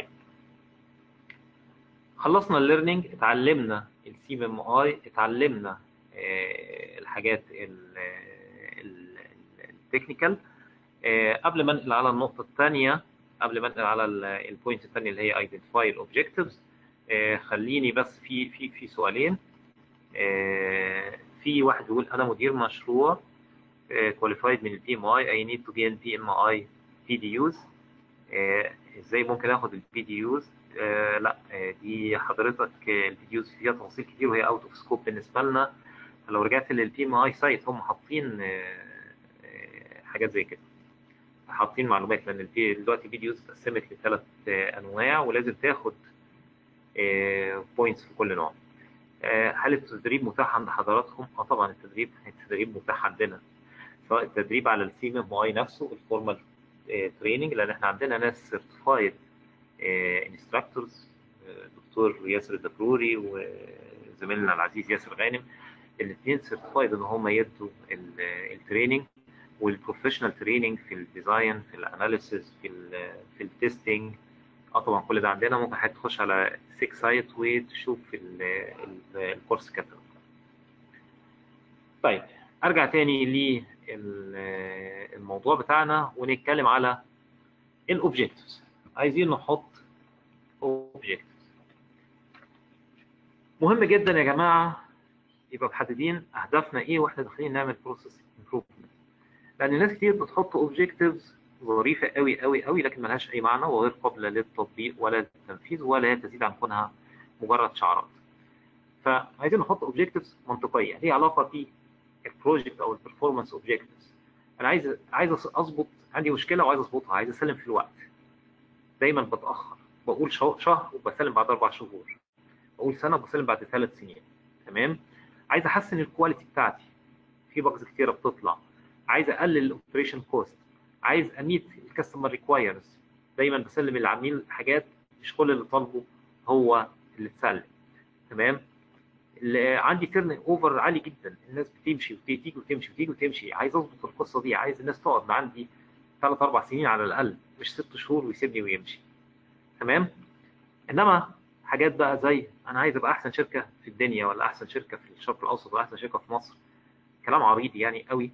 خلصنا الليرنينج اتعلمنا السي ام اي اتعلمنا الحاجات التكنيكال قبل ما انقل على النقطه الثانيه قبل ما انقل على البوينت الثانيه اللي هي ايدنتيفاي الاوبجكتيفز خليني بس في في في سؤالين في واحد بيقول انا مدير مشروع كواليفايد من البي ام اي اي نيد تو جين بي ام اي بي دي يوز ازاي ممكن اخد البي دي يوز آه لا آه دي حضرتك البي دي يوز فيها تفاصيل كتير وهي اوت اوف سكوب بالنسبه لنا فلو رجعت للبي ام اي سايت هم حاطين آه حاجات زي كده حاطين معلومات لان البي دلوقتي البي دي يوز اتقسمت لثلاث انواع ولازم تاخد بوينتس في كل نوع هل التدريب متاح عند حضراتكم؟ اه طبعا التدريب التدريب متاح عندنا سواء التدريب على السي ام اي نفسه الفورمال تريننج لان احنا عندنا ناس سيرتيفايد انستراكتورز دكتور ياسر الدبروري وزميلنا العزيز ياسر غانم الاثنين سيرتيفايد ان هم يدوا التريننج والبروفيشنال تريننج في الديزاين في الاناليسيس في ال في التستنج اه طبعا كل ده عندنا ممكن حضرتك تخش على سيك سايت وتشوف الكورس كاتالوج طيب ارجع تاني للموضوع بتاعنا ونتكلم على الاوبجكتيفز عايزين نحط اوبجكتيفز مهم جدا يا جماعه يبقى محددين اهدافنا ايه واحنا داخلين نعمل بروسيس امبروفمنت لان ناس كتير بتحط اوبجكتيفز ظريفه قوي قوي قوي لكن ملهاش اي معنى وغير قابله للتطبيق ولا للتنفيذ ولا تزيد عن كونها مجرد شعارات فعايزين نحط اوبجكتيفز منطقيه ليها علاقه في البروجكت او البرفورمانس اوبجكتيفز انا عايز عايز اظبط عندي مشكله وعايز اظبطها عايز اسلم في الوقت دايما بتاخر بقول شهر وبسلم بعد اربع شهور بقول سنه وبسلم بعد ثلاث سنين تمام عايز احسن الكواليتي بتاعتي في باجز كتيره بتطلع عايز اقلل الاوبريشن كوست عايز اميت الكاستمر ريكوايرز دايما بسلم للعميل حاجات مش كل اللي طالبه هو اللي اتسلم تمام عندي تيرن اوفر عالي جدا الناس بتمشي وتيجي وتمشي وتيجي وتمشي عايز اظبط القصه دي عايز الناس تقعد عندي ثلاث اربع سنين على الاقل مش ست شهور ويسيبني ويمشي تمام انما حاجات بقى زي انا عايز ابقى احسن شركه في الدنيا ولا احسن شركه في الشرق الاوسط ولا احسن شركه في مصر كلام عريض يعني قوي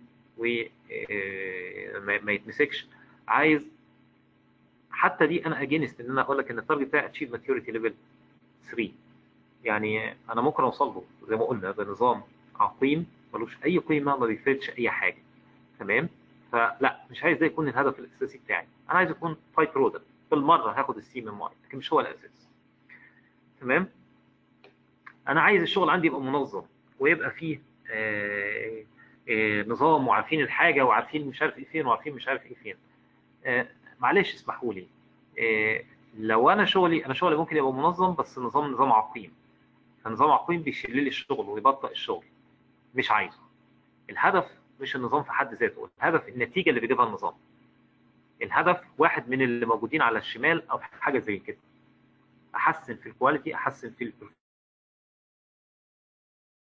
وما يتمسكش عايز حتى دي انا اجينست ان انا اقول لك ان التارجت بتاعي اتشيف ماتيوريتي ليفل 3 يعني انا ممكن اوصل له زي ما قلنا بنظام عقيم ملوش اي قيمه ما بيفيدش اي حاجه تمام فلا مش عايز ده يكون الهدف الاساسي بتاعي انا عايز يكون باي برودكت بالمره هاخد السي ام اي لكن مش هو الاساس تمام انا عايز الشغل عندي يبقى منظم ويبقى فيه آه آه نظام وعارفين الحاجه وعارفين مش عارف ايه فين وعارفين مش عارف ايه فين آه معلش اسمحوا لي لو انا شغلي انا شغلي ممكن يبقى منظم بس النظام نظام عقيم فنظام عقيم بيشيل لي الشغل ويبطئ الشغل مش عايزه الهدف مش النظام في حد ذاته الهدف النتيجه اللي بيجيبها النظام الهدف واحد من اللي موجودين على الشمال او حاجه زي كده احسن في الكواليتي احسن في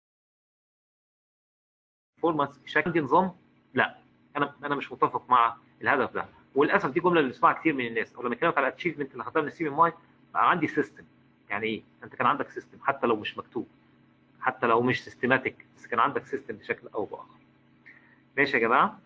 البرفورمانس بشكل نظام لا انا انا مش متفق مع الهدف ده وللاسف دي جمله اللي بنسمعها كتير من الناس ولما اكلمك على الاتشيفمنت اللي خدتها من السي ام اي بقى عندي سيستم يعني ايه انت كان عندك سيستم حتى لو مش مكتوب حتى لو مش سيستماتيك بس كان عندك سيستم بشكل او باخر ماشي يا جماعه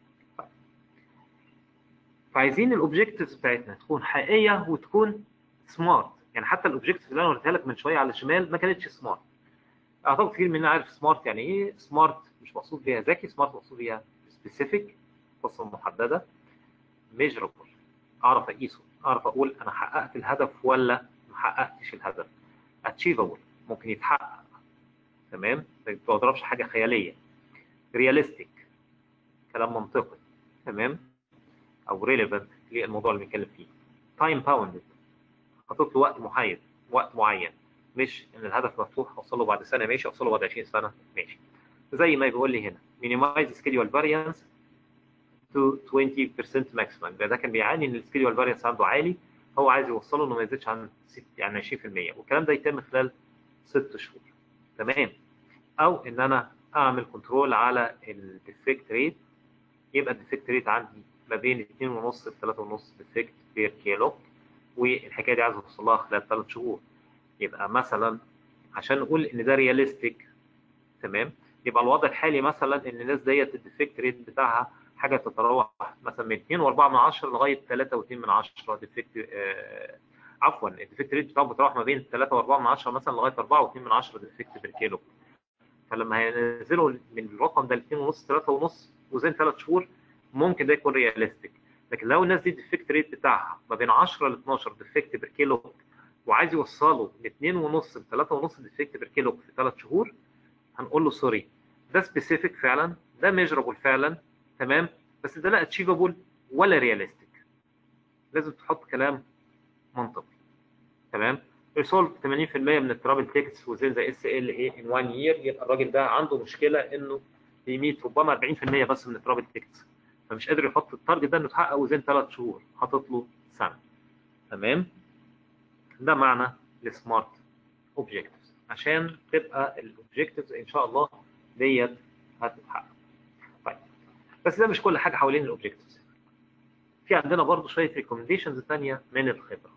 فعايزين الاوبجكتيفز بتاعتنا تكون حقيقيه وتكون سمارت يعني حتى الاوبجكتيف اللي انا قلتها لك من شويه على الشمال ما كانتش سمارت اعتقد كتير مننا عارف سمارت يعني ايه سمارت مش مقصود بيها ذكي سمارت مقصود بيها سبيسيفيك قصه محدده ميجربل اعرف اقيسه اعرف اقول انا حققت الهدف ولا ما حققتش الهدف اتشيفبل ممكن يتحقق تمام ما بضربش حاجه خياليه رياليستيك كلام منطقي تمام او ريليفنت للموضوع اللي بنتكلم فيه تايم باوندد حاطط له وقت محايد وقت معين مش ان الهدف مفتوح اوصل له بعد سنه ماشي اوصل له بعد 20 سنه ماشي زي ما بيقول لي هنا minimize schedule variance to 20% maximum ده كان بيعاني ان السكيدول فارينس عنده عالي هو عايز يوصله انه ما يزيدش عن يعني 20% والكلام ده يتم خلال ست شهور تمام او ان انا اعمل كنترول على الديفكت ريت يبقى الديفكت ريت عندي ما بين 2.5 ل 3.5 ديفكت بير كيلو والحكايه دي عايز اوصل لها خلال ثلاث شهور يبقى مثلا عشان نقول ان ده رياليستيك تمام يبقى الوضع الحالي مثلا ان الناس ديت الديفكت ريت بتاعها حاجه تتراوح مثلا من 2.4 من 10 لغايه 3.2 من 10 ديفكت آه عفوا الديفكت ريت بتاعه بيتراوح ما بين 3.4 من 10 مثلا لغايه 4.2 من 10 ديفكت بير كيلو فلما هينزلوا من الرقم ده ل 2.5 3.5 وزين ثلاث شهور ممكن ده يكون رياليستيك لكن لو الناس دي الديفكت ريت بتاعها ما بين 10 ل 12 ديفكت بير كيلو وعايز يوصله ل 2.5 ل 3.5 ديفكت بير كيلو في ثلاث شهور هنقول له سوري ده سبيسيفيك فعلا ده ميجرابل فعلا تمام بس ده لا اتشيفبل ولا رياليستيك لازم تحط كلام منطقي تمام ريسولف 80% من الترابل تيكتس وزين ذا اس ال اي ان 1 يير يبقى الراجل ده عنده مشكله انه بيميت ربما 40% بس من الترابل تيكتس فمش قادر يحط التارجت ده انه يتحقق وزين ثلاث شهور حاطط له سنه تمام ده معنى السمارت اوبجكتيفز عشان تبقى الاوبجكتيفز ان شاء الله ديت هتتحقق طيب بس ده مش كل حاجه حوالين الاوبجكتيفز في عندنا برضو شويه ريكومنديشنز ثانيه من الخبره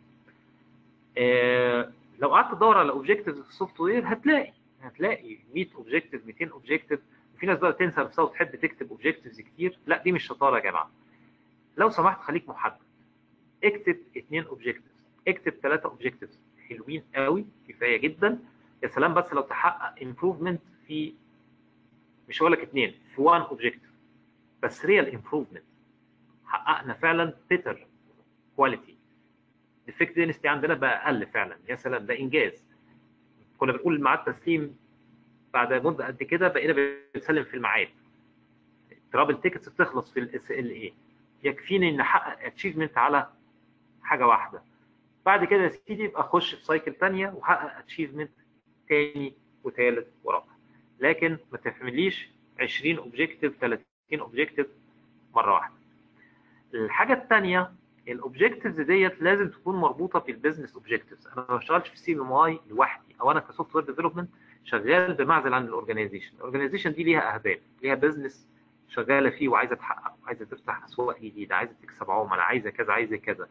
آه لو قعدت تدور على اوبجكتيفز في السوفت وير هتلاقي هتلاقي 100 اوبجكتيف 200 اوبجكتيف في ناس بقى تنسى نفسها وتحب تكتب اوبجكتيفز كتير لا دي مش شطاره يا جماعه لو سمحت خليك محدد اكتب اثنين اوبجكتيفز اكتب ثلاثه اوبجكتيفز حلوين قوي كفايه جدا يا سلام بس لو تحقق امبروفمنت في مش هقول لك اثنين في وان اوبجكتيف بس ريال امبروفمنت حققنا فعلا بيتر كواليتي الديفكت دينستي عندنا بقى اقل فعلا يا سلام ده انجاز كنا بنقول ميعاد تسليم بعد مده قد كده بقينا بنسلم في الميعاد ترابل تيكتس بتخلص في الاس ال اي يكفيني ان احقق اتشيفمنت على حاجه واحده بعد كده يا سيدي يبقى اخش في سايكل ثانيه واحقق اتشيفمنت ثاني وثالث ورابع لكن ما تفهمليش 20 اوبجيكتيف 30 اوبجيكتيف مره واحده الحاجه الثانيه الاوبجيكتيفز ديت لازم تكون مربوطه بالبيزنس اوبجيكتيفز انا ما بشتغلش في سي ام اي لوحدي او انا كسوفت وير ديفلوبمنت شغال بمعزل عن الاورجنايزيشن الاورجنايزيشن دي ليها اهداف ليها بزنس شغاله فيه وعايزه تحقق عايزه تفتح اسواق جديده عايزه تكسب عملاء عايزه كذا عايزه كذا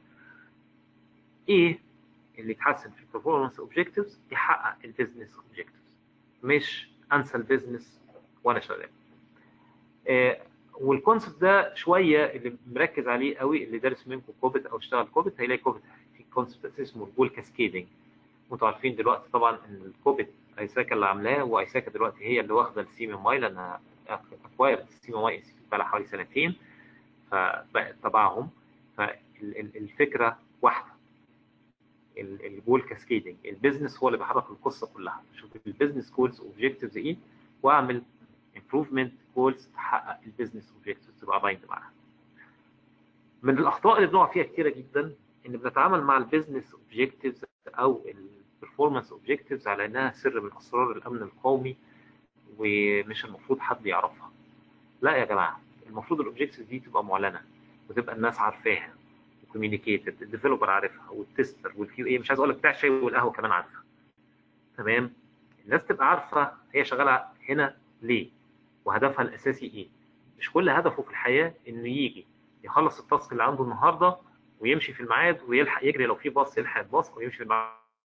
ايه اللي يتحسن في البرفورمانس اوبجيكتيفز يحقق البيزنس اوبجيكتيفز مش انسى البيزنس وانا شغال آه والكونسبت ده شويه اللي مركز عليه قوي اللي دارس منكم كوبت او اشتغل كوبت هيلاقي كوبت في كونسبت اسمه الجول كاسكيدنج وانتوا عارفين دلوقتي طبعا ان الكوبت ايساكا اللي عاملاه وايساكا دلوقتي هي اللي واخده السي ام اي لانها اكوايرد السي ام اي بقى لها حوالي سنتين فبقت تبعهم فالفكره واحده الجول كاسكيدنج البيزنس هو اللي بيحرك القصه كلها شوف البيزنس جولز اوبجكتيفز ايه واعمل امبروفمنت جولز تحقق البيزنس اوبجكتيفز تبقى بايند معاها من الاخطاء اللي بنقع فيها كتيره جدا ان بنتعامل مع البيزنس اوبجكتيفز او البرفورمانس اوبجكتيفز على انها سر من اسرار الامن القومي ومش المفروض حد يعرفها لا يا جماعه المفروض الاوبجكتيفز دي تبقى معلنه وتبقى الناس عارفاها وكوميونيكيتد الديفلوبر عارفها والتستر والكيو اي مش عايز اقول لك بتاع الشاي والقهوه كمان عارفها تمام الناس تبقى عارفه هي شغاله هنا ليه وهدفها الاساسي ايه مش كل هدفه في الحياه انه يجي يخلص التاسك اللي عنده النهارده ويمشي في الميعاد ويلحق يجري لو في باص يلحق الباص ويمشي في الميعاد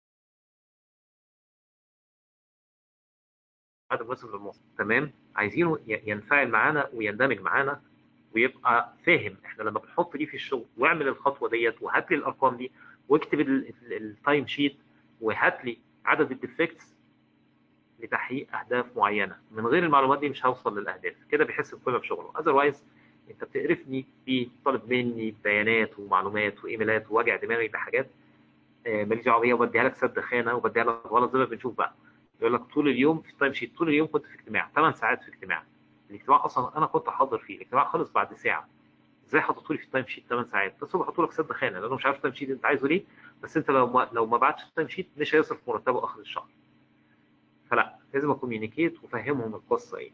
المناسب للمواصل تمام عايزينه ينفعل معانا ويندمج معانا ويبقى فاهم احنا لما بنحط دي في الشغل واعمل الخطوه ديت وهات لي الارقام دي واكتب التايم شيت وهات لي عدد الديفكتس لتحقيق اهداف معينه من غير المعلومات دي مش هوصل للاهداف كده بيحس بقيمه في شغله اذروايز انت بتقرفني بطالب مني بيانات ومعلومات وايميلات ووجع دماغي بحاجات ماليش دعوه بيها وبديها لك سد خانه وبديها لك غلط زي ما بنشوف بقى يقول لك طول اليوم في التايم شيت طول اليوم كنت في اجتماع 8 ساعات في اجتماع الاجتماع اصلا انا كنت حاضر فيه الاجتماع خلص بعد ساعه ازاي حطيته لي في التايم شيت 8 ساعات بس هو حطوا لك سد خانه لانه مش عارف التايم شيت انت عايزه ليه بس انت لو ما لو ما بعتش التايم شيت مش هيصرف مرتبه اخر الشهر فلا لازم اكوميونيكيت وافهمهم القصه ايه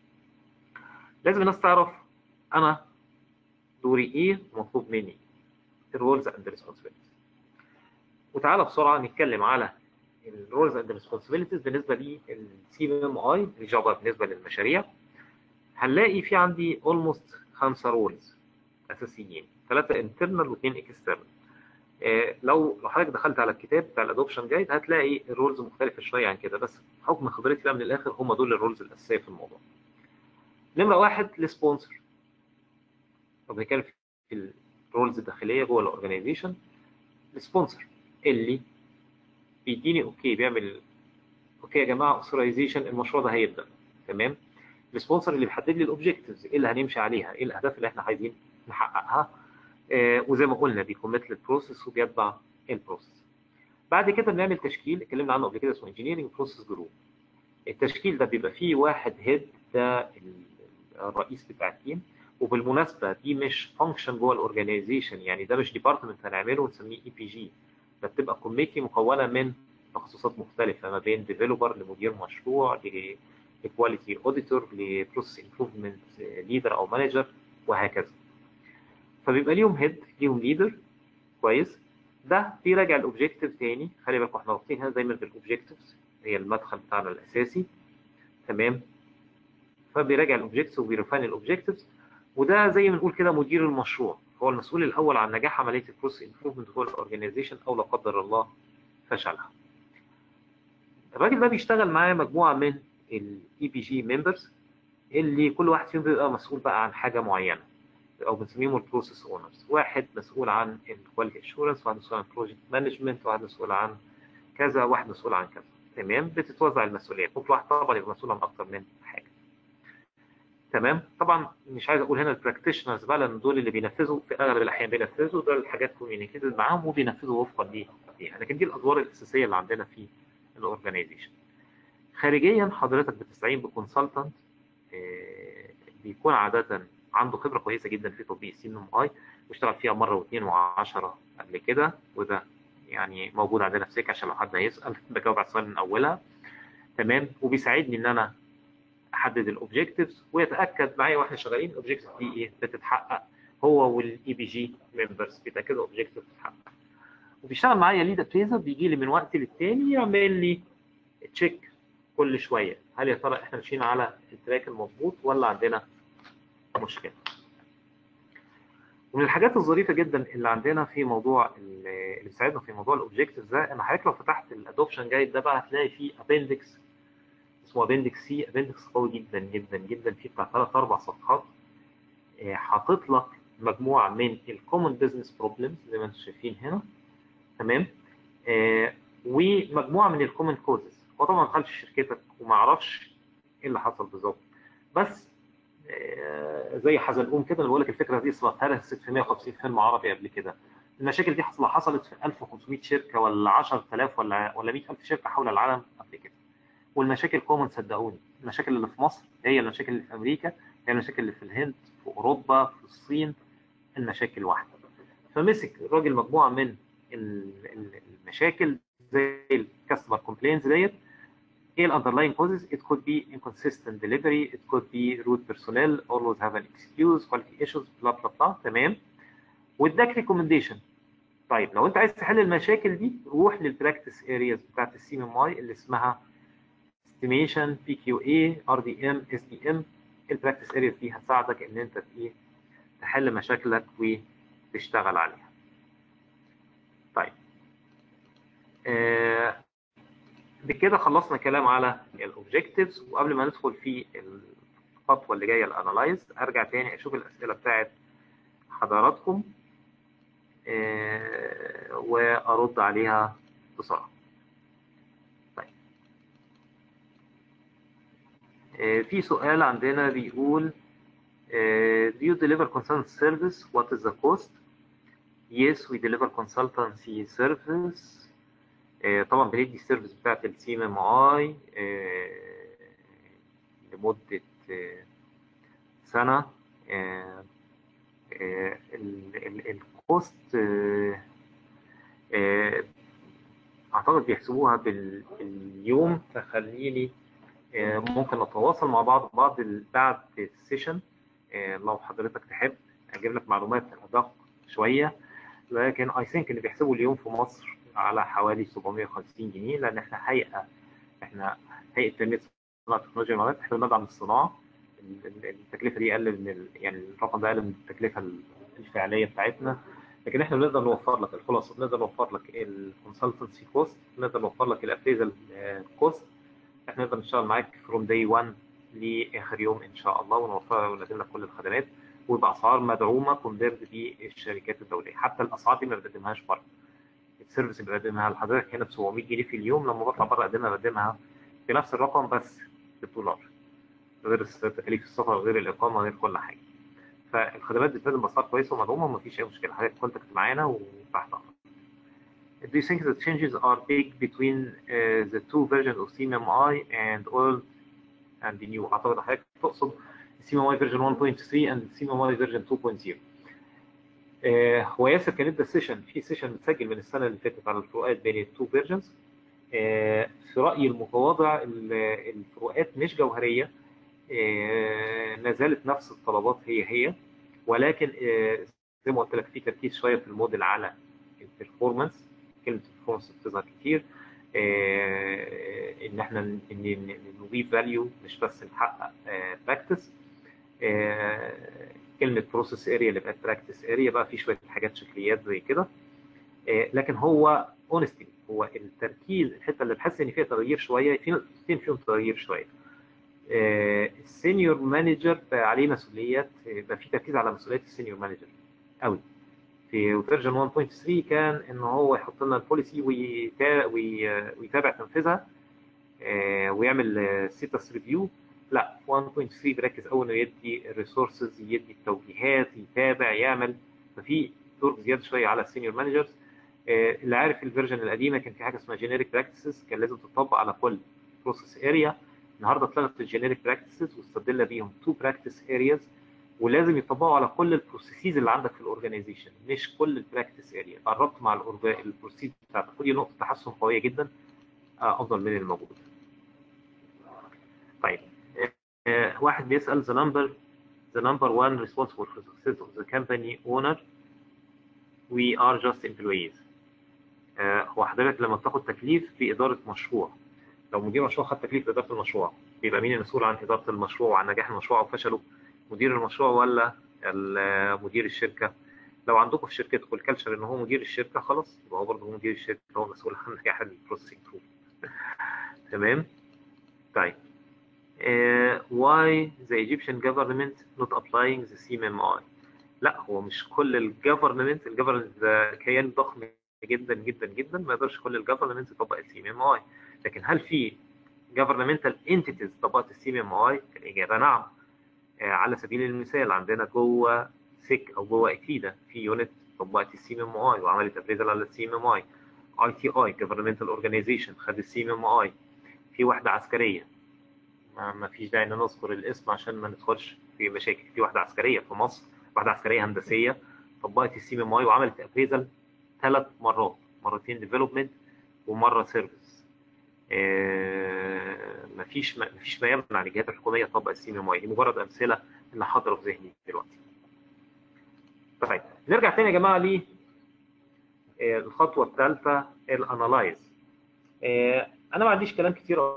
لازم الناس تعرف انا دوري ايه ومطلوب مني الرولز اند ريسبونسبيلتيز وتعالى بسرعه نتكلم على الرولز اند ريسبونسبيلتيز بالنسبه للسي ام اي الجافا بالنسبه للمشاريع هنلاقي في عندي اولموست خمسه رولز اساسيين ثلاثه انترنال واثنين اكسترنال آه لو لو حضرتك دخلت على الكتاب بتاع الادوبشن جايد هتلاقي الرولز مختلفه شويه عن كده بس حكم خبرتي بقى من الاخر هم دول الرولز الاساسيه في الموضوع. نمره واحد السبونسر. طب بنتكلم في الرولز الداخليه جوه الاورجنايزيشن السبونسر اللي بيديني اوكي بيعمل اوكي يا جماعه اوثرايزيشن المشروع ده هيبدا تمام السبونسر اللي بيحدد لي الاوبجكتيفز ايه اللي هنمشي عليها ايه الاهداف اللي احنا عايزين نحققها آه وزي ما قلنا بيكوميت للبروسيس وبيتبع البروسيس بعد كده بنعمل تشكيل اتكلمنا عنه قبل كده اسمه انجينيرنج بروسيس جروب التشكيل ده بيبقى فيه واحد هيد ده الرئيس بتاع التيم وبالمناسبه دي مش فانكشن جوه الاورجنايزيشن يعني ده مش ديبارتمنت هنعمله ونسميه اي بي جي ده بتبقى كوميتي مكونه من تخصصات مختلفه ما بين ديفيلوبر لمدير مشروع لكواليتي اوديتور لبروسيس امبروفمنت ليدر او مانجر وهكذا فبيبقى ليهم هيد ليهم ليدر كويس ده بيراجع الاوبجيكتيف تاني خلي بالكم احنا رابطين هنا دايما بالاوبجيكتيفز هي المدخل بتاعنا الاساسي تمام فبيراجع الاوبجيكتيفز وبيرفان الاوبجيكتيفز وده زي ما نقول كده مدير المشروع هو المسؤول الاول عن نجاح عمليه البروسيس امبروفمنت جوه الاورجنايزيشن او لا قدر الله فشلها الراجل ده بيشتغل معاه مجموعه من الاي بي جي ممبرز اللي كل واحد فيهم بيبقى مسؤول بقى عن حاجه معينه او بنسميهم البروسيس اونرز واحد مسؤول عن الكواليتي اشورنس واحد مسؤول عن البروجكت مانجمنت واحد مسؤول عن كذا واحد مسؤول عن كذا تمام بتتوزع المسؤوليات كل واحد طبعا يبقى مسؤول عن اكتر من حاجه تمام طبعا مش عايز اقول هنا البراكتيشنرز بقى لان دول اللي بينفذوا في اغلب الاحيان بينفذوا دول الحاجات كوميونيكيتد معاهم وبينفذوا وفقا ليها لكن دي الادوار الاساسيه اللي عندنا في الاورجنايزيشن خارجيا حضرتك بتستعين بكونسلتنت بيكون عاده عنده خبره كويسه جدا في تطبيق سي ام اي واشتغل فيها مره واثنين وعشرة قبل كده وده يعني موجود عندنا في سيك عشان لو حد هيسال بجاوب على السؤال من اولها تمام وبيساعدني ان انا احدد الاوبجكتيفز ويتاكد معايا واحنا شغالين الاوبجكتيف دي ايه بتتحقق هو والاي بي جي ممبرز بيتاكدوا الاوبجكتيف بتتحقق وبيشتغل معايا ليد ابريزر بيجي لي من وقت للتاني يعمل لي تشيك كل شويه هل يا ترى احنا ماشيين على التراك المظبوط ولا عندنا مشكله ومن الحاجات الظريفه جدا اللي عندنا في موضوع اللي بيساعدنا في موضوع الاوبجكتيف ده ان حضرتك لو فتحت الادوبشن جايد ده بقى هتلاقي فيه ابندكس اسمه ابندكس سي ابندكس قوي جدا جدا جدا فيه بتاع ثلاث اربع صفحات حاطط لك مجموعه من الكومن بزنس بروبلمز زي ما انتم شايفين هنا تمام آه ومجموعه من الكومن كوزز هو طبعا ما دخلش شركتك وما اعرفش ايه اللي حصل بالظبط بس آه زي حزلقوم كده انا بقول لك الفكره دي اصلا اتهرست في 150 فيلم عربي قبل كده المشاكل دي حصلت حصلت في 1500 شركه ولا 10000 ولا ولا 100000 شركه حول العالم قبل كده والمشاكل كومن صدقوني المشاكل اللي في مصر هي المشاكل اللي في امريكا هي المشاكل اللي في الهند في اوروبا في الصين المشاكل واحده فمسك الراجل مجموعه من المشاكل زي الكاستمر كومبلينز ديت ايه الاندرلاين كوزز it could be inconsistent delivery it could be rude personnel always have an excuse quality issues بلا بلا بلا تمام واداك ريكومنديشن طيب لو انت عايز تحل المشاكل دي روح للبراكتس ارياز بتاعت السي ام اي اللي اسمها استيميشن بي كيو اي ار دي ام اس دي ام البراكتس ارياز دي هتساعدك ان انت ايه تحل مشاكلك وتشتغل عليها طيب آه بكده خلصنا كلام على الاوبجكتيفز وقبل ما ندخل في الخطوه اللي جايه الانالايز ارجع تاني اشوف الاسئله بتاعت حضراتكم آه وارد عليها بسرعه طيب آه في سؤال عندنا بيقول آه do you deliver consultant service what is the cost yes we deliver consultancy service طبعا بندي السيرفيس بتاعت السي ام ام اي لمده سنه الكوست اعتقد بيحسبوها باليوم فخليني ممكن نتواصل مع بعض بعض بعد السيشن لو حضرتك تحب اجيب لك معلومات ادق شويه لكن اي ثينك ان بيحسبوا اليوم في مصر على حوالي 750 جنيه لان احنا هيئه احنا هيئه تنميه صناعه تكنولوجيا المعلومات احنا بندعم الصناعه التكلفه دي اقل من ال... يعني الرقم ده اقل من التكلفه الفعليه بتاعتنا لكن احنا بنقدر نوفر لك الخلاصه بنقدر نوفر لك الكونسلتنسي كوست بنقدر نوفر لك الابريزل كوست احنا نقدر نشتغل معاك فروم داي 1 لاخر يوم ان شاء الله ونوفر ونقدم لك كل الخدمات وباسعار مدعومه كومبيرد بالشركات الدوليه حتى الاسعار دي ما بنقدمهاش بره السيرفيس اللي بقدمها لحضرتك هنا ب 700 جنيه في اليوم لما بطلع بره اقدمها بقدمها بنفس الرقم بس بالدولار غير تكاليف السفر غير الاقامه غير كل حاجه فالخدمات بتقدم باسعار كويسه ومدعومه ومفيش اي مشكله حضرتك كونتاكت معانا وتحت امرك Do you think the changes are big between uh, the two versions of CMMI and old and the new؟ أعتقد حضرتك تقصد CMMI version 1.3 and CMMI version 2.0. آه هو ياسر كان ادى سيشن في سيشن متسجل من السنه اللي فاتت على الفروقات بين التو فيرجنز آه في رايي المتواضع الفروقات مش جوهريه آه ما زالت نفس الطلبات هي هي ولكن زي ما قلت لك في تركيز شويه في الموديل على البرفورمانس كلمه البرفورمانس بتظهر كتير ان احنا ان نضيف فاليو مش بس نحقق براكتس كلمه بروسيس اريا اللي بقت براكتس اريا بقى في شويه حاجات شكليات زي كده لكن هو اونستي هو التركيز الحته اللي بحس ان فيها تغيير شويه في نقطتين فيهم تغيير شويه السينيور مانجر بقى عليه مسؤوليات بقى في تركيز على مسؤوليات السينيور مانجر قوي في فيرجن 1.3 كان ان هو يحط لنا البوليسي ويتابع تنفيذها ويعمل ستاتس ريفيو لا 1.3 بيركز قوي انه يدي الريسورسز يدي التوجيهات يتابع يعمل ففي دور زياده شويه على السينيور مانجرز اللي عارف الفيرجن القديمه كان في حاجه اسمها جينيريك براكتسز كان لازم تطبق على كل بروسيس اريا النهارده اتلغت الجينيريك براكتسز واستبدلنا بيهم تو براكتس ارياز ولازم يطبقوا على كل البروسيسز اللي عندك في الاورجنايزيشن مش كل البراكتس اريا قربت مع البروسيس بتاعتك ودي نقطه تحسن قويه جدا افضل من الموجود طيب uh, واحد بيسال the number the number one responsible for the success of the company owner we are just employees uh, هو حضرتك لما بتاخد تكليف في اداره مشروع لو مدير مشروع خد تكليف باداره المشروع بيبقى مين المسؤول عن اداره المشروع وعن نجاح المشروع او فشله مدير المشروع ولا مدير الشركه لو عندكم في شركتكم الكالتشر ان هو مدير الشركه خلاص يبقى هو برضه مدير الشركه هو مسؤول عن نجاح البروسيسنج تول تمام طيب uh, why the Egyptian government not applying the CMMI لا هو مش كل الجفرمنت الجفرمنت ده كيان ضخم جدا جدا جدا ما يقدرش كل الجفرمنت يطبق السي ام ام اي لكن هل في governmental entities طبقت السي ام ام اي الاجابه نعم على سبيل المثال عندنا جوه سيك او جوه اكيدا في يونت طبقت السي ام اي وعملت ابريزل على السي ام اي اي تي اي جفرمنتال اورجانيزيشن خد السي ام اي في وحده عسكريه ما فيش داعي ان نذكر الاسم عشان ما ندخلش في مشاكل في وحده عسكريه في مصر وحده عسكريه هندسيه طبقت السي ام اي وعملت ابريزل ثلاث مرات مرتين ديفلوبمنت ومره سيرفيس ما فيش ما فيش ما يمنع الجهات الحكوميه تطبق السي ام اي دي مجرد امثله اللي حاضره في ذهني دلوقتي. طيب نرجع تاني يا جماعه ل الخطوه الثالثه الانالايز. انا ما عنديش كلام كتير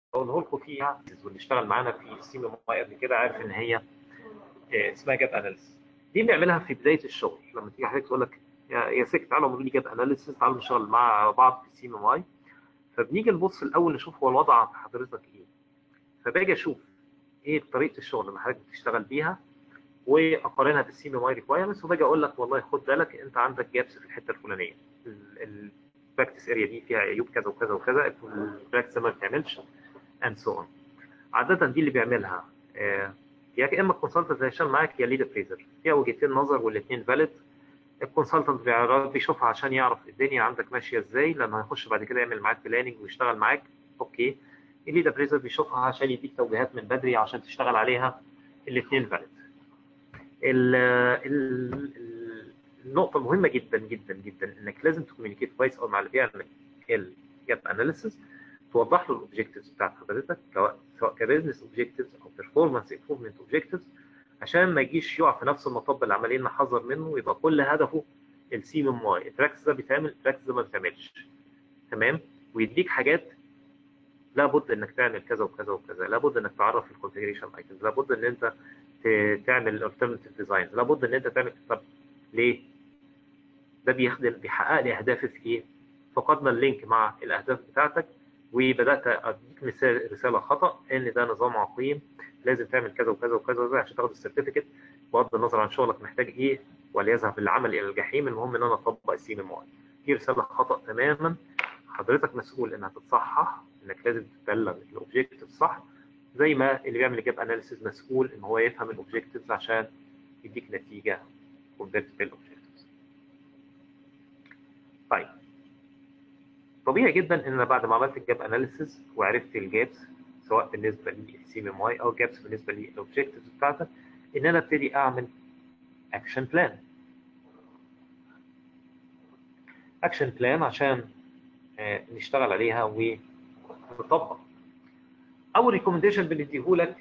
اقوله لكم فيها واللي اشتغل معانا في السي ام اي قبل كده عارف ان هي اسمها جاب اناليسيس دي بنعملها في بدايه الشغل لما تيجي حضرتك تقول لك يا يا سيك تعالوا اعملوا لي جاب اناليسيس تعالوا نشتغل مع بعض في السي ام اي فبنيجي نبص الاول نشوف هو الوضع عند حضرتك ايه فباجي اشوف ايه طريقه الشغل اللي حضرتك بتشتغل بيها واقارنها بالسي ام اي ريكوايرمنتس وباجي اقول لك والله خد بالك انت عندك جابس في الحته الفلانيه البراكتس اريا دي فيها عيوب كذا وكذا وكذا البراكتس ما بتعملش اند سو اون عاده دي اللي بيعملها آه يا اما الكونسلتنت هيشتغل معاك يا ليد ابريزر فيها وجهتين نظر والاثنين فاليد الكونسلتنت بيشوفها عشان يعرف الدنيا عندك ماشيه ازاي لما هيخش بعد كده يعمل معاك بلاننج ويشتغل معاك اوكي الليد ابريزر بيشوفها عشان يديك توجيهات من بدري عشان تشتغل عليها الاثنين فاليد النقطة المهمة جدا جدا جدا انك لازم تكومينيكيت كويس قوي مع اللي بيعمل الجاب اناليسيس توضح له الاوبجكتيفز بتاعت حضرتك سواء كبزنس اوبجكتيفز او بيرفورمانس امبروفمنت اوبجكتيفز عشان ما يجيش يقع في نفس المطب اللي عمالين نحذر منه ويبقى كل هدفه السي ام واي البراكتس ده بيتعمل البراكتس ده ما بيتعملش تمام ويديك حاجات لابد انك تعمل كذا وكذا وكذا لابد انك تعرف الكونفجريشن ايتمز لابد ان انت تعمل الالترناتيف ديزاين لابد ان انت تعمل طب ليه؟ ده بيخدم بيحقق لي اهدافي في ايه؟ فقدنا اللينك مع الاهداف بتاعتك وبدات اديك مثال رساله خطا ان ده نظام عقيم لازم تعمل كذا وكذا وكذا وكذا عشان تاخد السيرتيفيكت بغض النظر عن شغلك محتاج ايه وليذهب العمل الى الجحيم المهم ان انا اطبق السي ام اي دي رساله خطا تماما حضرتك مسؤول انها تتصحح انك لازم تبلغ الاوبجيكتيف صح زي ما اللي بيعمل جاب اناليسيز مسؤول ان هو يفهم الاوبجيكتيفز عشان يديك نتيجه كونفيرت بالاوبجيكتيفز طيب طبيعي جدا ان انا بعد ما عملت الجاب اناليسيز وعرفت الجابس سواء بالنسبه للسي ام اي او جابس بالنسبه للاوبجيكتيفز بتاعتك ان انا ابتدي اعمل اكشن بلان اكشن بلان عشان نشتغل عليها ونطبق اول ريكومنديشن بنديهولك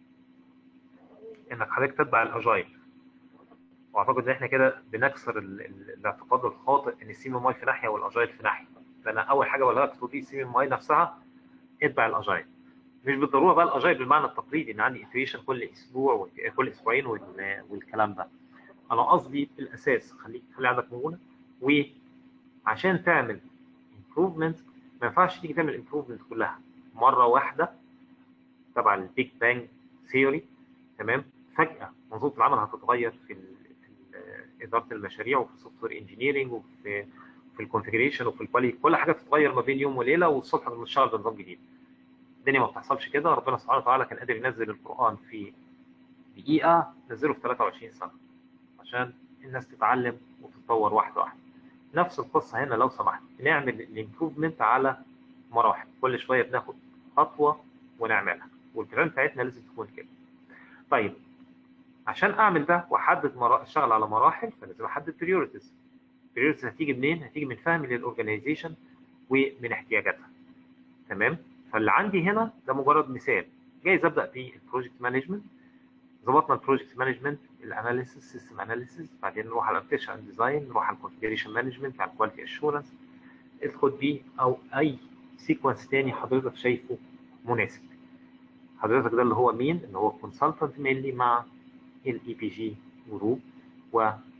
انك حضرتك تتبع الاجايل واعتقد ان احنا كده بنكسر الاعتقاد الخاطئ ان السي ام اي في ناحيه والاجايل في ناحيه فانا اول حاجه بقولها لك تطبيق السي ام اي نفسها اتبع الاجايل مش بالضروره بقى الاجايل بالمعنى التقليدي ان عندي اتريشن كل اسبوع كل اسبوعين والكلام ده انا قصدي الاساس خليك خلي عندك مرونه وعشان تعمل امبروفمنت ما ينفعش تيجي تعمل امبروفمنت كلها مره واحده تبع البيج بانج ثيوري تمام فجاه منظومه العمل هتتغير في, في اداره المشاريع وفي السوفت وير انجينيرنج وفي في الكونفجريشن وفي الكواليتي كل حاجه بتتغير ما بين يوم وليله والصبح بنشتغل بنظام جديد الدنيا ما بتحصلش كده ربنا سبحانه وتعالى كان قادر ينزل القران في دقيقه نزله في 23 سنه عشان الناس تتعلم وتتطور واحده واحده نفس القصه هنا لو سمحت نعمل الامبروفمنت على مراحل كل شويه بناخد خطوه ونعملها والبلان بتاعتنا لازم تكون كده طيب عشان اعمل ده واحدد مرا... اشتغل على مراحل فلازم احدد بريورتيز بريورتيز هتيجي منين هتيجي من فهمي للاورجنايزيشن ومن احتياجاتها تمام فاللي عندي هنا ده مجرد مثال جايز ابدا بالبروجكت مانجمنت ظبطنا البروجكت مانجمنت الاناليسيس سيستم اناليسيس بعدين نروح على الاركتشر ديزاين نروح على الكونفجريشن مانجمنت على الكواليتي اشورنس ادخل بيه او اي سيكونس تاني حضرتك شايفه مناسب حضرتك ده اللي هو مين اللي هو كونسلتنت مينلي مع الاي بي جي جروب و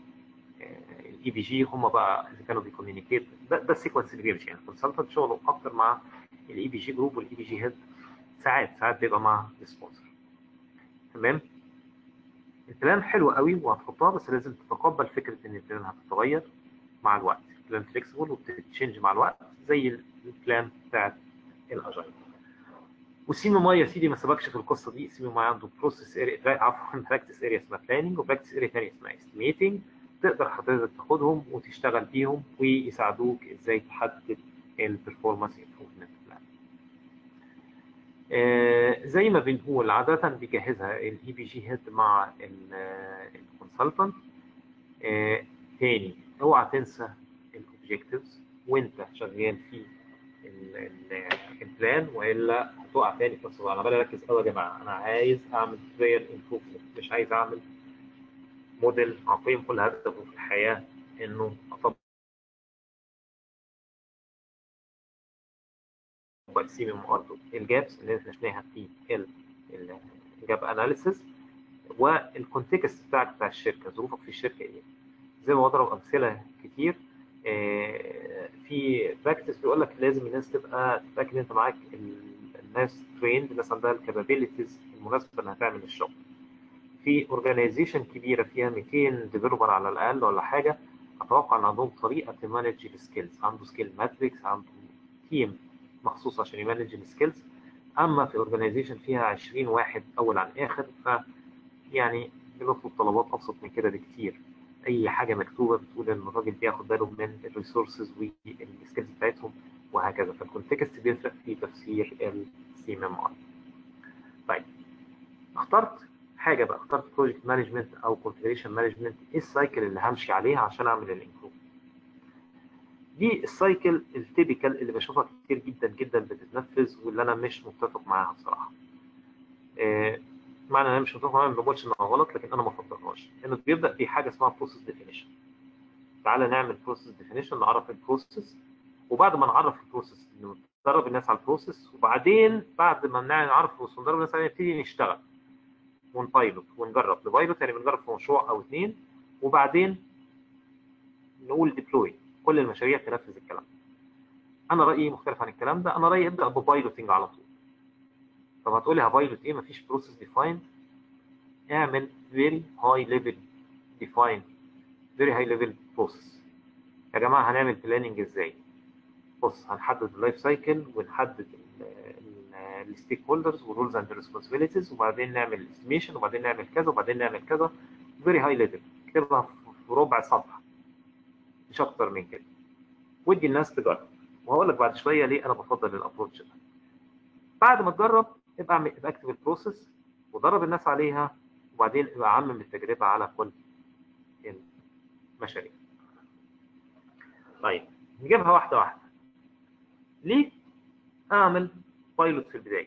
الاي بي جي هم بقى اللي كانوا بيكوميونيكيت ده, ده السيكونس اللي بيمشي يعني كونسلتنت شغله اكتر مع الاي بي جي جروب والاي بي جي هيد ساعات ساعات بيبقى مع السبونسر تمام البلان حلو قوي وهتحطها بس لازم تتقبل فكره ان البلان هتتغير مع الوقت البلان فليكسبل وبتتشنج مع الوقت زي البلان بتاعت الاجايل والسيمو ماي يا سيدي ما سبقش في القصه دي السيمو ماي عنده بروسيس اريا عفوا براكتس اريا اسمها بلاننج وبراكتس اريا ثانيه اسمها استيميتنج تقدر حضرتك تاخدهم وتشتغل بيهم ويساعدوك ازاي تحدد البرفورمانس امبروفمنت بلان زي ما بنقول عاده بيجهزها الاي بي جي هيد مع الكونسلتنت آه تاني اوعى تنسى الاوبجكتيفز وانت شغال في البلان والا هتقع تاني في نفس انا عمال اركز قوي يا جماعه انا عايز اعمل ريال امبروفمنت مش عايز اعمل موديل عقيم كل هدفه في الحياه انه اطبق السي ام ار الجابس اللي احنا شفناها في الجاب اناليسيس والكونتكست بتاعك بتاع الشركه ظروفك في الشركه ايه زي ما بضرب امثله كتير في براكتس بيقول لك لازم الناس تبقى تتاكد انت معاك الناس تريند الناس عندها الكابابيلتيز المناسبه انها تعمل الشغل في اورجانيزيشن كبيره فيها 200 ديفلوبر على الاقل ولا حاجه اتوقع ان عندهم طريقه تمانج السكيلز عنده سكيل ماتريكس عنده تيم مخصوص عشان يمانج السكيلز اما في اورجانيزيشن فيها 20 واحد اول عن اخر ف يعني بنطلب طلبات ابسط من كده بكتير اي حاجه مكتوبه بتقول ان الراجل بياخد باله من الريسورسز والسكيلز بتاعتهم وهكذا فالكونتكست بيفرق في تفسير السي ام ار طيب اخترت حاجه بقى اخترت بروجكت مانجمنت او كونفيجريشن مانجمنت ايه السايكل اللي همشي عليها عشان اعمل الامبروف دي السايكل التيبيكال اللي بشوفها كتير جدا جدا بتتنفذ واللي انا مش متفق معاها بصراحه آه معنى انا مش متفق معاها ما بقولش انها غلط لكن انا ما بفضلهاش انه بيبدا بحاجه اسمها بروسيس ديفينيشن تعالى نعمل بروسيس ديفينيشن نعرف البروسيس وبعد ما نعرف البروسيس ندرب الناس على البروسيس وبعدين بعد ما نعرف البروسيس وندرب الناس عليها نبتدي نشتغل ونبايلوت ونجرب نبايلوت يعني بنجرب في مشروع او اثنين وبعدين نقول ديبلوي كل المشاريع تنفذ الكلام انا رايي مختلف عن الكلام ده انا رايي ابدا ببايلوتنج على طول طب هتقولي هبايلوت ايه مفيش بروسيس ديفايند اعمل فيري هاي ليفل ديفايند فيري هاي ليفل بروسيس يا جماعه هنعمل بلاننج ازاي بص هنحدد اللايف سايكل ونحدد الستيك هولدرز والرولز اند ريسبونسبيلتيز وبعدين نعمل استيميشن وبعدين نعمل كذا وبعدين نعمل كذا فيري هاي ليفل اكتبها في ربع صفحه مش اكتر من كده ودي الناس تجرب وهقول لك بعد شويه ليه انا بفضل الابروتش ده بعد ما تجرب ابقى ابقى اكتب البروسيس ودرب الناس عليها وبعدين ابقى عمم التجربه على كل المشاريع طيب نجيبها واحده واحده ليه اعمل بايلوت في البدايه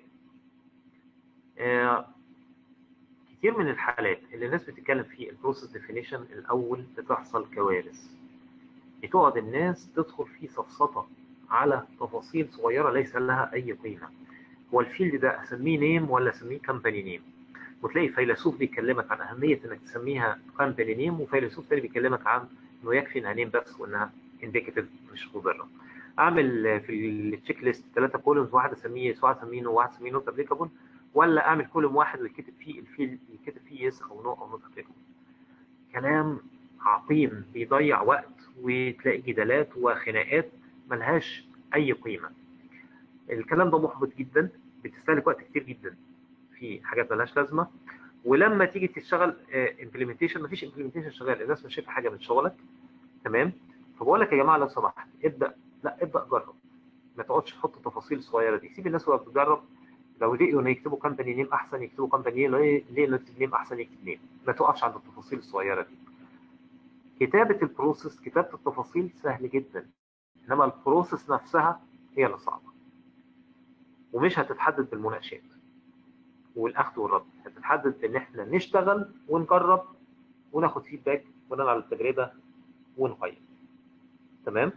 آه كتير من الحالات اللي الناس بتتكلم في البروسيس ديفينيشن الاول بتحصل كوارث بتقعد الناس تدخل في سفسطه على تفاصيل صغيره ليس لها اي قيمه هو الفيلد ده اسميه نيم ولا اسميه كمباني نيم وتلاقي فيلسوف بيكلمك عن اهميه انك تسميها كمباني نيم وفيلسوف تاني بيكلمك عن انه يكفي انها نيم بس وانها انديكاتيف مش مضره اعمل في التشيك ليست ثلاثه كولومز واحد اسميه واحد اسميه وواحد اسميه نوت ابليكابل ولا اعمل كولوم واحد ويتكتب فيه الفيل يتكتب فيه يس او نو او نوت ابليكابل كلام عقيم بيضيع وقت وتلاقي جدالات وخناقات ملهاش اي قيمه الكلام ده محبط جدا بتستهلك وقت كتير جدا في حاجات ملهاش لازمه ولما تيجي تشتغل امبلمنتيشن مفيش امبلمنتيشن شغال الناس مش شايفه حاجه من شغلك تمام فبقول لك يا جماعه لو سمحت ابدا لا ابدا جرب ما تقعدش تحط تفاصيل صغيره دي سيب الناس وهي بتجرب لو لقوا ان يكتبوا كامباني نيم احسن يكتبوا كامباني نيم ليه نكتب نيم احسن يكتب نيم ما توقفش عند التفاصيل الصغيره دي كتابه البروسيس كتابه التفاصيل سهل جدا انما البروسيس نفسها هي اللي صعبه ومش هتتحدد بالمناقشات والاخذ والرد هتتحدد ان احنا نشتغل ونجرب وناخد فيدباك بناء على التجربه ونقيم تمام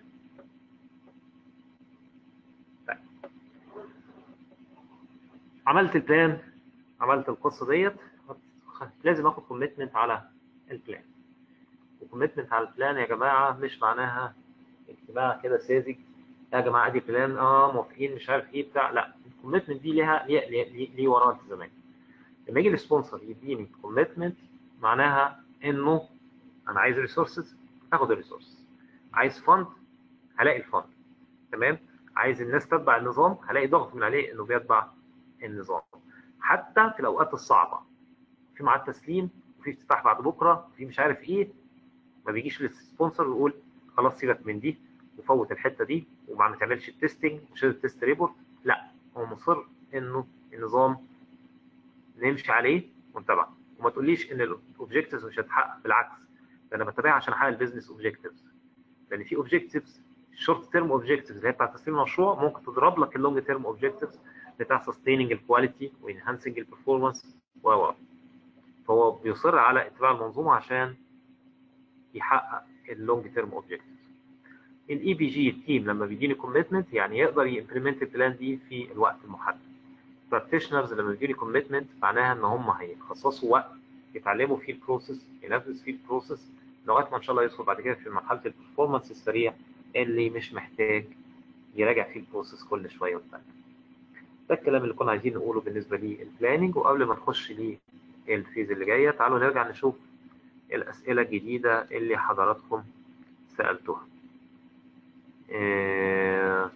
طيب. عملت البلان عملت القصه ديت لازم اخد كوميتمنت على البلان وكوميتمنت على البلان يا جماعه مش معناها اجتماع كده ساذج يا جماعه ادي بلان اه موافقين مش عارف ايه بتاع لا الكوميتمنت دي ليها ليه ليه, ليه وراها التزامات لما يجي السبونسر يديني كوميتمنت معناها انه انا عايز ريسورسز هاخد الريسورسز عايز فند هلاقي الفند تمام عايز الناس تتبع النظام هلاقي ضغط من عليه انه بيتبع النظام حتى في الاوقات الصعبه في ميعاد تسليم وفي افتتاح بعد بكره في مش عارف ايه ما بيجيش للسبونسر ويقول خلاص سيبك من دي وفوت الحته دي وما تعملش التستنج مش التست ريبورت لا هو مصر انه النظام نمشي عليه ونتابعه وما تقوليش ان الاوبجكتيفز مش هتتحقق بالعكس ده انا بتابعها عشان احقق البيزنس اوبجكتيفز لان في اوبجكتيفز شورت تيرم اوبجكتيفز اللي هي بتاعت تسليم المشروع ممكن تضرب لك اللونج تيرم اوبجكتيفز بتاع سستيننج الكواليتي وانهانسنج البرفورمانس و فهو بيصر على اتباع المنظومه عشان يحقق اللونج تيرم اوبجكتيفز الاي بي جي التيم لما بيديني كوميتمنت يعني يقدر يمبلمنت البلان دي في الوقت المحدد براكتيشنرز لما بيديني كوميتمنت معناها ان هم هيخصصوا وقت يتعلموا فيه البروسيس ينفذ فيه البروسيس لغايه ما ان شاء الله يدخل بعد كده في مرحله البرفورمانس السريع اللي مش محتاج يراجع فيه البروسيس كل شويه وبتاع ده الكلام اللي كنا عايزين نقوله بالنسبه للبلاننج وقبل ما نخش للفيز اللي جايه تعالوا نرجع نشوف الاسئله الجديده اللي حضراتكم سالتوها آه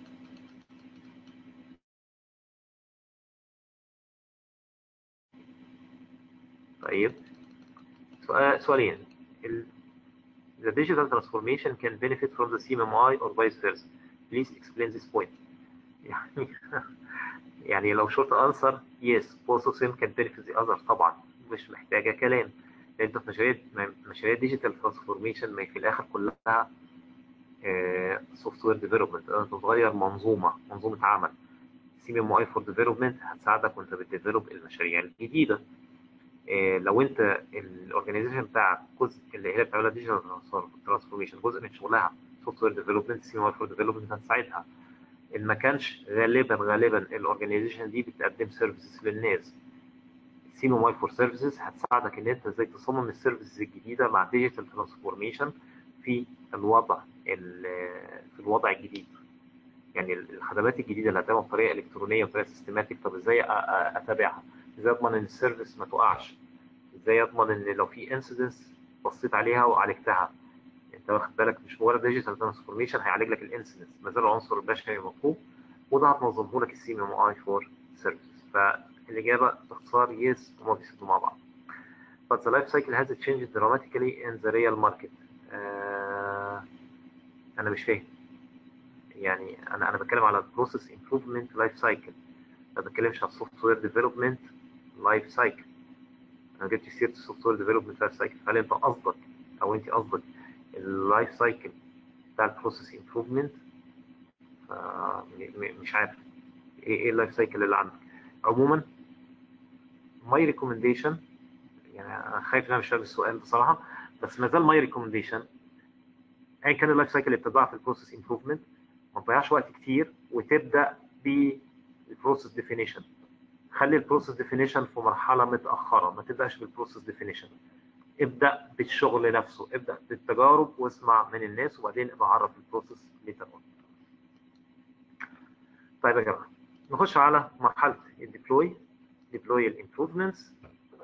طيب سؤال سؤالين The digital transformation can benefit from the CMMI or vice versa. Please explain this point. يعني يعني لو short answer yes both of them can benefit the other طبعا مش محتاجة كلام لأن انت في مشاريع مشاريع ديجيتال ترانسفورميشن ما في الآخر كلها سوفت وير ديفلوبمنت انت بتغير منظومة منظومة عمل سي ام اي فور ديفلوبمنت هتساعدك وانت بتديفلوب المشاريع الجديدة إيه لو انت الاورجنايزيشن بتاعك جزء اللي هي بتعملها ديجيتال ترانسفورميشن جزء من شغلها سوفت وير ديفلوبمنت سي ام اي فور ديفلوبمنت هتساعدها ان ما كانش غالبا غالبا الاورجنايزيشن دي بتقدم سيرفيسز للناس سي ام اي فور سيرفيسز هتساعدك ان انت ازاي تصمم السيرفيسز الجديده مع ديجيتال ترانسفورميشن في الوضع في الوضع الجديد يعني الخدمات الجديده اللي هتعمل بطريقه الكترونيه وطريقه سيستماتيك طب ازاي اتابعها؟ ازاي اضمن ان السيرفيس ما تقعش؟ ازاي اضمن ان لو في انسيدنس بصيت عليها وعالجتها؟ انت واخد بالك مش مجرد ديجيتال ترانسفورميشن هيعالج لك الانسيدنس ما زال العنصر البشري مطلوب وده هتنظمه لك السي ام اي فور سيرفيس فالاجابه باختصار يس هما بيسدوا مع بعض. But the life cycle has changed dramatically in the real market. آه انا مش فاهم. يعني انا انا بتكلم على بروسيس امبروفمنت لايف سايكل ما بتكلمش على السوفت وير ديفلوبمنت لايف سايكل انا جبت سيره السوفت وير ديفلوبمنت لايف سايكل هل انت قصدك او انت قصدك اللايف سايكل بتاع البروسيس امبروفمنت مش عارف ايه ايه اللايف سايكل اللي عندك عموما ماي ريكومنديشن يعني انا خايف ان انا مش فاهم السؤال بصراحه بس ما زال ماي ريكومنديشن ايا كان اللايف سايكل اللي بتتبع في البروسيس امبروفمنت ما تضيعش وقت كتير وتبدا بالبروسيس ديفينيشن خلي البروسيس ديفينيشن في مرحله متاخره ما تبداش بالبروسيس ديفينيشن ابدا بالشغل نفسه ابدا بالتجارب واسمع من الناس وبعدين ابقى عرف البروسيس ليتر اون طيب يا جماعه نخش على مرحله الديبلوي ديبلوي الامبروفمنتس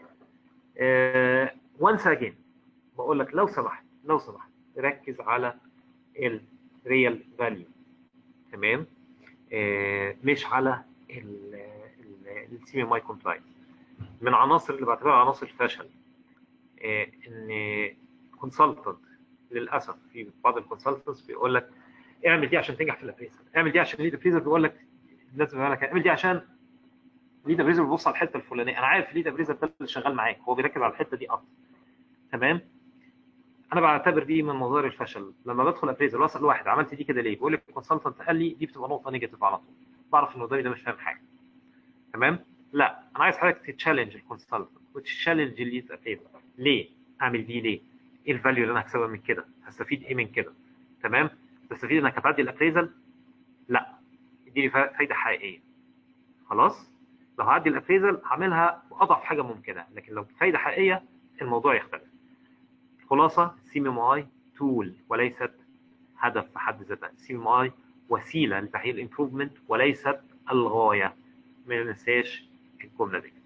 وانس اجين بقول لك لو سمحت لو سمحت ركز على الريال فاليو تمام آه مش على السي ام اي كومبلاينس من عناصر اللي بعتبرها عناصر فشل آه ان كونسلتنت للاسف في بعض الكونسلتنتس بيقول لك اعمل دي عشان تنجح في الابريزل اعمل دي عشان ليد ابريزل بيقول لك لازم يقول لك اعمل دي عشان ليد ابريزل بيبص على الحته الفلانيه انا عارف ليد ابريزل ده اللي شغال معاك هو بيركز على الحته دي اكتر تمام انا بعتبر دي من مظاهر الفشل لما بدخل ابريزل واسال واحد عملت دي كده ليه بيقول لي الكونسلتنت قال لي دي بتبقى نقطه نيجاتيف على طول بعرف ان قدامي ده مش فاهم حاجه تمام لا انا عايز حضرتك تتشالنج الكونسلتنت وتتشالنج الليد ابريزل ليه اعمل دي ليه ايه الفاليو اللي انا هكسبها من كده هستفيد ايه من كده تمام تستفيد انك هتعدي الابريزل لا اديني فايده حقيقيه خلاص لو هعدي الابريزل هعملها باضعف حاجه ممكنه لكن لو فايده حقيقيه الموضوع يختلف خلاصه سي ام اي تول وليست هدف في حد ذاتها سي ام اي وسيله لتحقيق الامبروفمنت وليست الغايه ما ننساش الجمله دي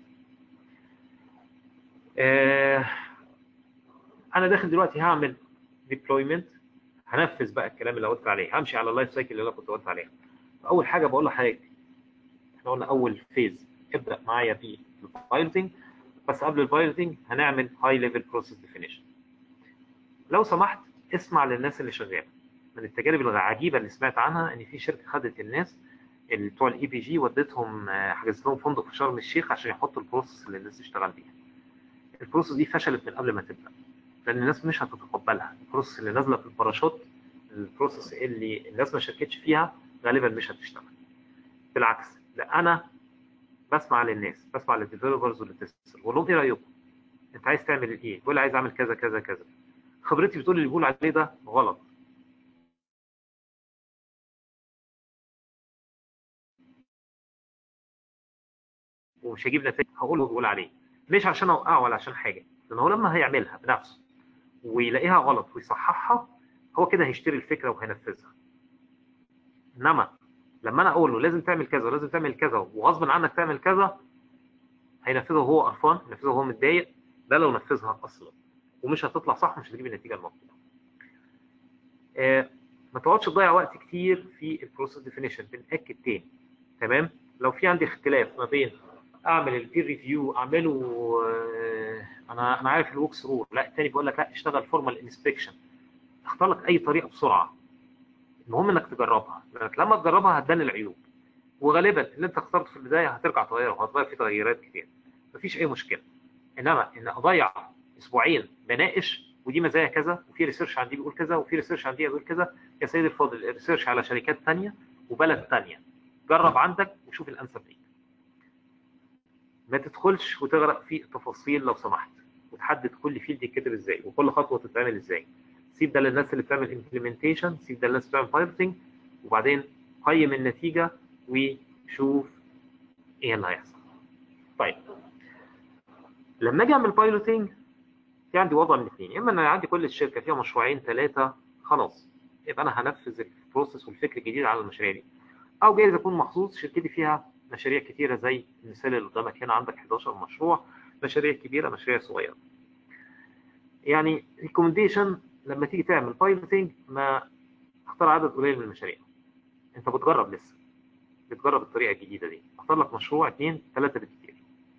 آه انا داخل دلوقتي هعمل ديبلويمنت هنفذ بقى الكلام اللي قلت عليه همشي على اللايف سايكل اللي انا كنت قلت عليها اول حاجه بقول لحضرتك احنا قلنا اول فيز ابدا معايا بالبايلوتنج بس قبل البايلوتنج هنعمل هاي ليفل بروسيس ديفينيشن لو سمحت اسمع للناس اللي شغاله من التجارب العجيبه اللي سمعت عنها ان في شركه خدت الناس اللي بتوع الاي بي جي ودتهم حجزت لهم فندق في شرم الشيخ عشان يحطوا البروسيس اللي الناس تشتغل بيها البروسيس دي فشلت من قبل ما تبدا لان الناس مش هتتقبلها البروسيس اللي نازله في الباراشوت البروسيس اللي الناس ما شاركتش فيها غالبا مش هتشتغل بالعكس لا انا بسمع للناس بسمع للديفلوبرز والتستر بقول لهم ايه رايكم انت عايز تعمل ايه بيقول عايز اعمل كذا كذا كذا خبرتي بتقول اللي بيقول عليه ده غلط ومش هيجيب نتائج هقول له بيقول عليه مش عشان اوقعه ولا عشان حاجه لان هو لما هيعملها بنفسه ويلاقيها غلط ويصححها هو كده هيشتري الفكره وهينفذها انما لما انا اقول له لازم تعمل كذا ولازم تعمل كذا وغصب عنك تعمل كذا هينفذها وهو قرفان هينفذها وهو متضايق ده لو نفذها اصلا ومش هتطلع صح مش هتجيب النتيجه المطلوبه آه ما تقعدش تضيع وقت كتير في البروسيس ديفينيشن بنأكد تاني تمام لو في عندي اختلاف ما بين اعمل البير ريفيو اعمله آه انا انا عارف الوكس ثرو لا التاني بيقول لك لا اشتغل فورمال انسبكشن اختار لك اي طريقه بسرعه المهم انك تجربها لانك لما تجربها هتبان العيوب وغالبا اللي انت اخترته في البدايه هترجع تغيره وهتغير فيه تغييرات كتير مفيش اي مشكله انما ان اضيع اسبوعين بناقش ودي مزايا كذا وفي ريسيرش عندي بيقول كذا وفي ريسيرش عندي بيقول كذا يا سيدي الفاضل الريسيرش على شركات ثانيه وبلد ثانيه جرب عندك وشوف الانسب ليك ما تدخلش وتغرق في التفاصيل لو سمحت وتحدد كل فيلد يتكتب ازاي وكل خطوه تتعمل ازاي سيب ده للناس اللي بتعمل امبلمنتيشن سيب ده للناس اللي بتعمل بايلوتنج وبعدين قيم النتيجه وشوف ايه اللي هيحصل طيب لما اجي اعمل بايلوتنج في عندي وضع من اثنين اما ان انا عندي كل الشركه فيها مشروعين ثلاثه خلاص يبقى انا هنفذ البروسيس والفكر الجديد على المشاريع دي او جايز اكون محظوظ شركتي فيها مشاريع كتيره زي المثال اللي قدامك هنا عندك 11 مشروع مشاريع كبيره مشاريع صغيره يعني ريكومنديشن لما تيجي تعمل بايلوتنج ما اختار عدد قليل من المشاريع انت بتجرب لسه بتجرب الطريقه الجديده دي اختار لك مشروع اثنين ثلاثه بالكثير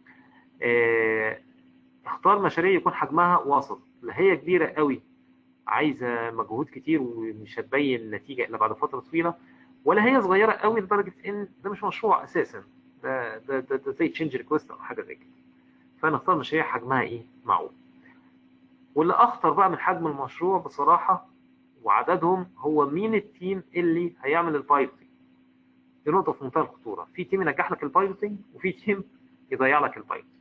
اه اختار مشاريع يكون حجمها وسط لا هي كبيره قوي عايزه مجهود كتير ومش هتبين نتيجه الا بعد فتره طويله ولا هي صغيره قوي لدرجه ان ده مش مشروع اساسا ده ده ده, ده زي تشينج ريكوست او حاجه زي كده فانا اختار مشاريع حجمها ايه معقول واللي اخطر بقى من حجم المشروع بصراحه وعددهم هو مين التيم اللي هيعمل البايلوتنج دي نقطه في منتهى الخطوره في تيم ينجح لك البايلوتنج وفي تيم يضيع لك البايلوتنج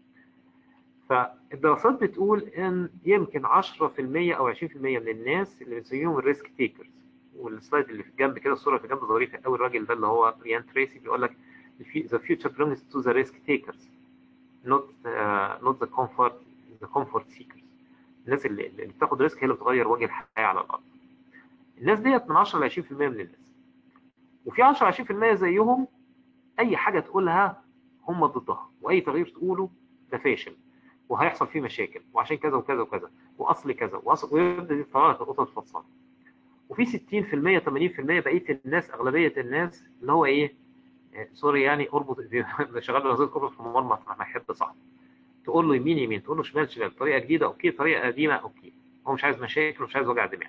فالدراسات بتقول ان يمكن 10% او 20% من الناس اللي بنسميهم الريسك تيكرز والسلايد اللي في الجنب كده الصوره في الجنب ظريفه قوي الراجل ده اللي هو ريان تريسي بيقول لك the future belongs to the risk takers not uh, not the comfort the comfort seekers الناس اللي, اللي بتاخد ريسك هي اللي بتغير وجه الحياه على الارض الناس ديت من 10 ل 20% من الناس وفي 10 20% زيهم اي حاجه تقولها هم ضدها واي تغيير تقوله ده فاشل وهيحصل فيه مشاكل وعشان كذا وكذا وكذا واصل كذا واصل ويبدا يطلع لك القطط فصلان وفي 60% 80% بقيه الناس اغلبيه الناس اللي هو ايه سوري يعني اربط شغال بنظريه اربط في مرمى مع حد صح تقول له يمين يمين تقول له شمال شمال طريقه جديده اوكي طريقه قديمه اوكي هو مش عايز مشاكل ومش عايز وجع دماغ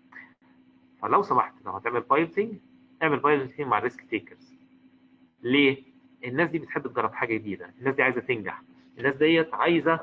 فلو سمحت لو هتعمل بايلوتنج اعمل بايلوتنج مع ريسك تيكرز ليه؟ الناس دي بتحب تجرب حاجه جديده الناس دي عايزه تنجح الناس ديت عايزه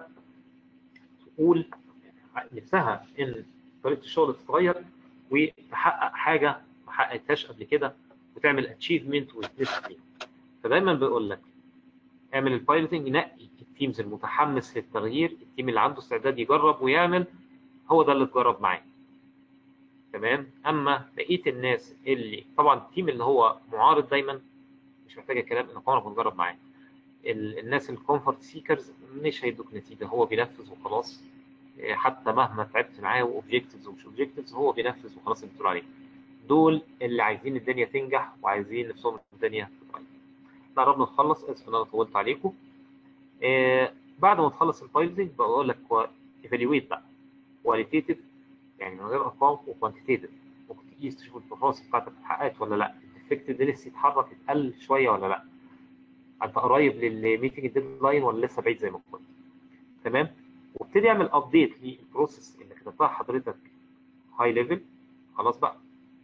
تقول نفسها ان طريقه الشغل تتغير وتحقق حاجه ما حققتهاش قبل كده وتعمل اتشيفمنت وتنفذ فدايما بقول لك اعمل البايلوتنج نقي التيمز المتحمس للتغيير التيم اللي عنده استعداد يجرب ويعمل هو ده اللي تجرب معاه تمام اما بقيه الناس اللي طبعا التيم اللي هو معارض دايما مش محتاج كلام انك عمرك ما تجرب معاه الناس الكومفورت سيكرز مش هيدوك نتيجه هو بينفذ وخلاص حتى مهما تعبت معاه واوبجكتيفز ومش اوبجكتيفز هو بينفذ وخلاص اللي بتقول عليه دول اللي عايزين الدنيا تنجح وعايزين نفسهم الدنيا تتغير احنا قربنا نخلص اسف ان انا طولت عليكم آه بعد ما تخلص البايلوتنج بقول لك ايفالويت بقى كواليتيتيف يعني من غير ارقام وكوانتيتيف ممكن تقيس تشوف البرفورمانس بتاعتك اتحققت ولا لا الديفكت ده لسه يتحرك يتقل شويه ولا لا انت قريب للميتنج ديدلاين ولا لسه بعيد زي ما كنت تمام وابتدي اعمل ابديت للبروسيس اللي كتبتها حضرتك هاي ليفل خلاص بقى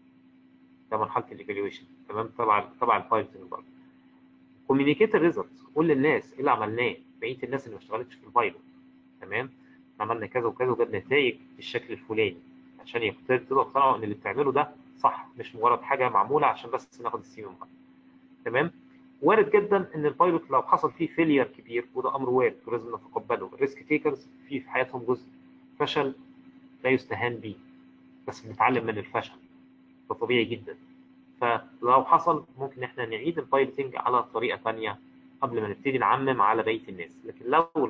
ده مرحله الايفالويشن تمام تبع تبع البايلوتنج برضه كوميونيكيت الريزلتس قول للناس ايه اللي عملناه بقيه الناس اللي ما اشتغلتش في البايلوت تمام عملنا كذا وكذا وجاب نتائج بالشكل الفلاني عشان يقدروا يقتنعوا ان اللي بتعمله ده صح مش مجرد حاجه معموله عشان بس ناخد السي من بعض تمام وارد جدا ان البايلوت لو حصل فيه فيلير كبير وده امر وارد ولازم نتقبله الريسك تيكرز في في حياتهم جزء فشل لا يستهان به بس بنتعلم من الفشل ده طبيعي جدا فلو حصل ممكن احنا نعيد البايلوتنج على طريقه ثانيه قبل ما نبتدي نعمم على بقيه الناس لكن لو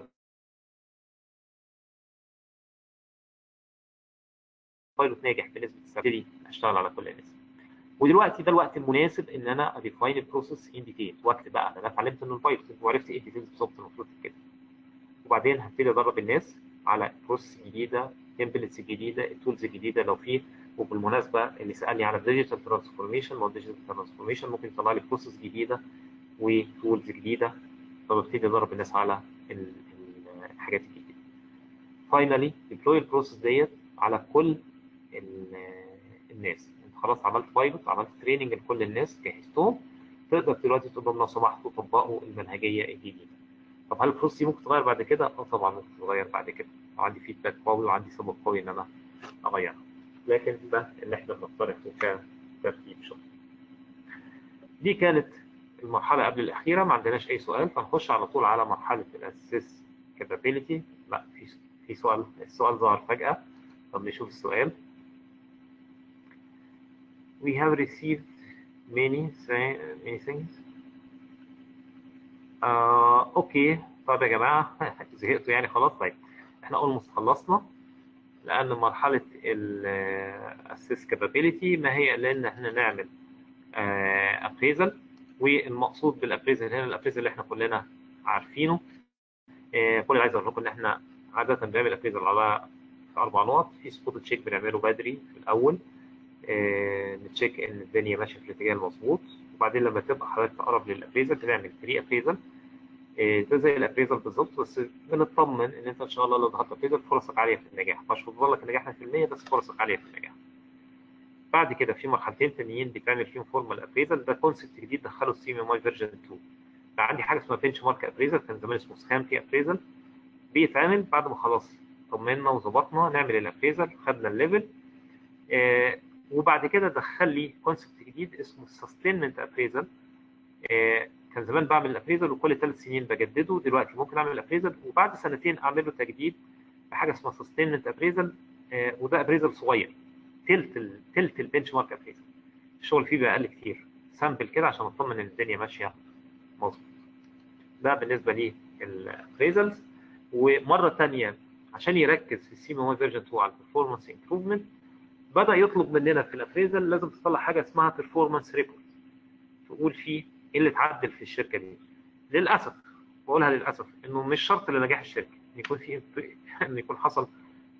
البايلوت ناجح بنسبه ابتدي اشتغل على كل الناس ودلوقتي ده الوقت المناسب ان انا اديفاين البروسيس ان ديتيل واكتب بقى انا اتعلمت انه البايلوت وعرفت ايه الديتيلز بالظبط المفروض كده وبعدين هبتدي ادرب الناس على بروسيس جديده تمبلتس جديده التولز الجديده لو في وبالمناسبه اللي سالني على الديجيتال ترانسفورميشن ما الديجيتال ترانسفورميشن ممكن يطلع لي بروسيس جديده وتولز جديده فببتدي ادرب الناس على الحاجات الجديده. فاينلي ديبلوي البروسيس ديت على كل الناس انت خلاص عملت بايلوت عملت تريننج لكل الناس جهزتهم تقدر دلوقتي تقول لهم لو سمحتوا طبقوا المنهجيه الجديده. طب هل البروسيس دي ممكن تتغير بعد كده؟ اه طبعا ممكن تتغير بعد كده لو عندي فيدباك قوي وعندي سبب قوي ان انا اغيرها. لكن ده اللي احنا بنقترحه كترتيب شغل. دي كانت المرحله قبل الاخيره ما عندناش اي سؤال فنخش على طول على مرحله الاسيس كابابيلتي لا في في سؤال السؤال ظهر فجاه طب نشوف السؤال we have received many many things آه، اوكي طب يا جماعه زهقتوا يعني خلاص طيب احنا اولموست خلصنا لان مرحله الاسيس كابابيلتي ما هي الا ان احنا نعمل ابريزل والمقصود بالابريزل هنا الابريزل اللي احنا كلنا عارفينه آه، كل اللي عايز اقول لكم ان احنا عاده بنعمل ابريزل على اربع نقط في سبوت تشيك بنعمله بدري في الاول آه، نتشيك ان الدنيا ماشيه في الاتجاه المظبوط وبعدين لما تبقى حضرتك تقرب للابريزل بنعمل فري ابريزل ده زي الابريزل بالظبط بس بنطمن ان انت ان شاء الله لو دخلت ابريزل فرصك عاليه في النجاح مش بتفضل لك النجاح 100% بس فرصك عاليه في النجاح بعد كده في مرحلتين تانيين بيتعمل فيهم فورمال ابريزل ده كونسبت جديد دخله السي ام اي فيرجن 2 عندي حاجه اسمها بنش مارك ابريزل كان زمان اسمه سكامتي ابريزل بيتعمل بعد ما خلاص طمنا وظبطنا نعمل الابريزل خدنا الليفل آه وبعد كده دخل لي كونسبت جديد اسمه السستينمنت ابريزل آه كان زمان بعمل الابريزل وكل ثلاث سنين بجدده دلوقتي ممكن اعمل الابريزل وبعد سنتين اعمل له تجديد بحاجه اسمها سستينمنت ابريزل آه وده ابريزل صغير تلت ال تلت البنش مارك ابريزل الشغل فيه بقى اقل كتير سامبل كده عشان اطمن ان الدنيا ماشيه مظبوط ده بالنسبه للابريزلز ومره ثانيه عشان يركز في السي ام فيرجن 2 على البرفورمانس امبروفمنت بدا يطلب مننا في الابريزل لازم تطلع حاجه اسمها بيرفورمانس ريبورت تقول فيه ايه اللي اتعدل في الشركه دي للاسف بقولها للاسف انه مش شرط لنجاح الشركه ان يكون في ان يكون حصل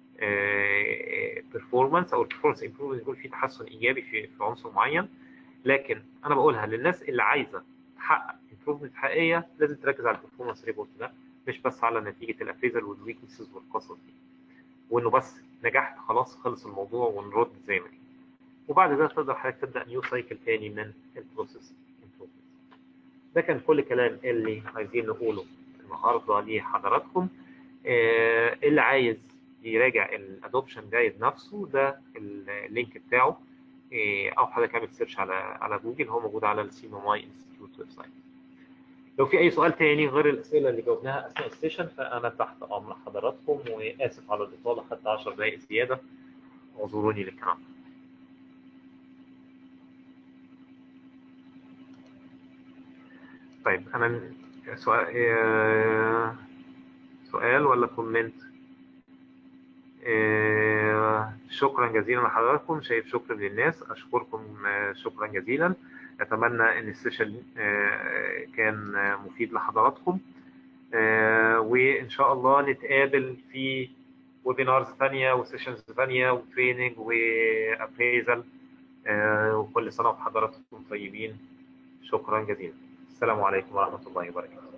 بيرفورمانس او البرفورمانس امبروفمنت يكون في تحسن ايجابي في في عنصر معين لكن انا بقولها للناس اللي عايزه تحقق امبروفمنت حقيقيه لازم تركز على البرفورمانس ريبورت ده مش بس على نتيجه الابريزل والويكنسز والقصص دي وانه بس نجحت خلاص خلص الموضوع ونرد زي ما هي وبعد ده تقدر حضرتك تبدا نيو سايكل تاني من البروسيس امبروفمنت ده كان كل كلام اللي عايزين نقوله النهارده لحضراتكم آه اللي عايز يراجع الادوبشن جايد نفسه ده اللينك بتاعه آه او حضرتك اعمل سيرش على على جوجل هو موجود على السي ام اي انستيتيوت ويب سايت لو في اي سؤال تاني غير الاسئله اللي جاوبناها اثناء السيشن فانا تحت امر حضراتكم واسف على الاطاله خدت 10 دقائق زياده اعذروني للكلام طيب انا سؤال سؤال ولا كومنت شكرا جزيلا لحضراتكم شايف شكرا للناس اشكركم شكرا جزيلا اتمنى ان السيشن كان مفيد لحضراتكم وان شاء الله نتقابل في ويبينارز ثانيه وسيشنز ثانيه وتريننج وابريزل وكل سنه وحضراتكم طيبين شكرا جزيلا السلام عليكم ورحمه الله وبركاته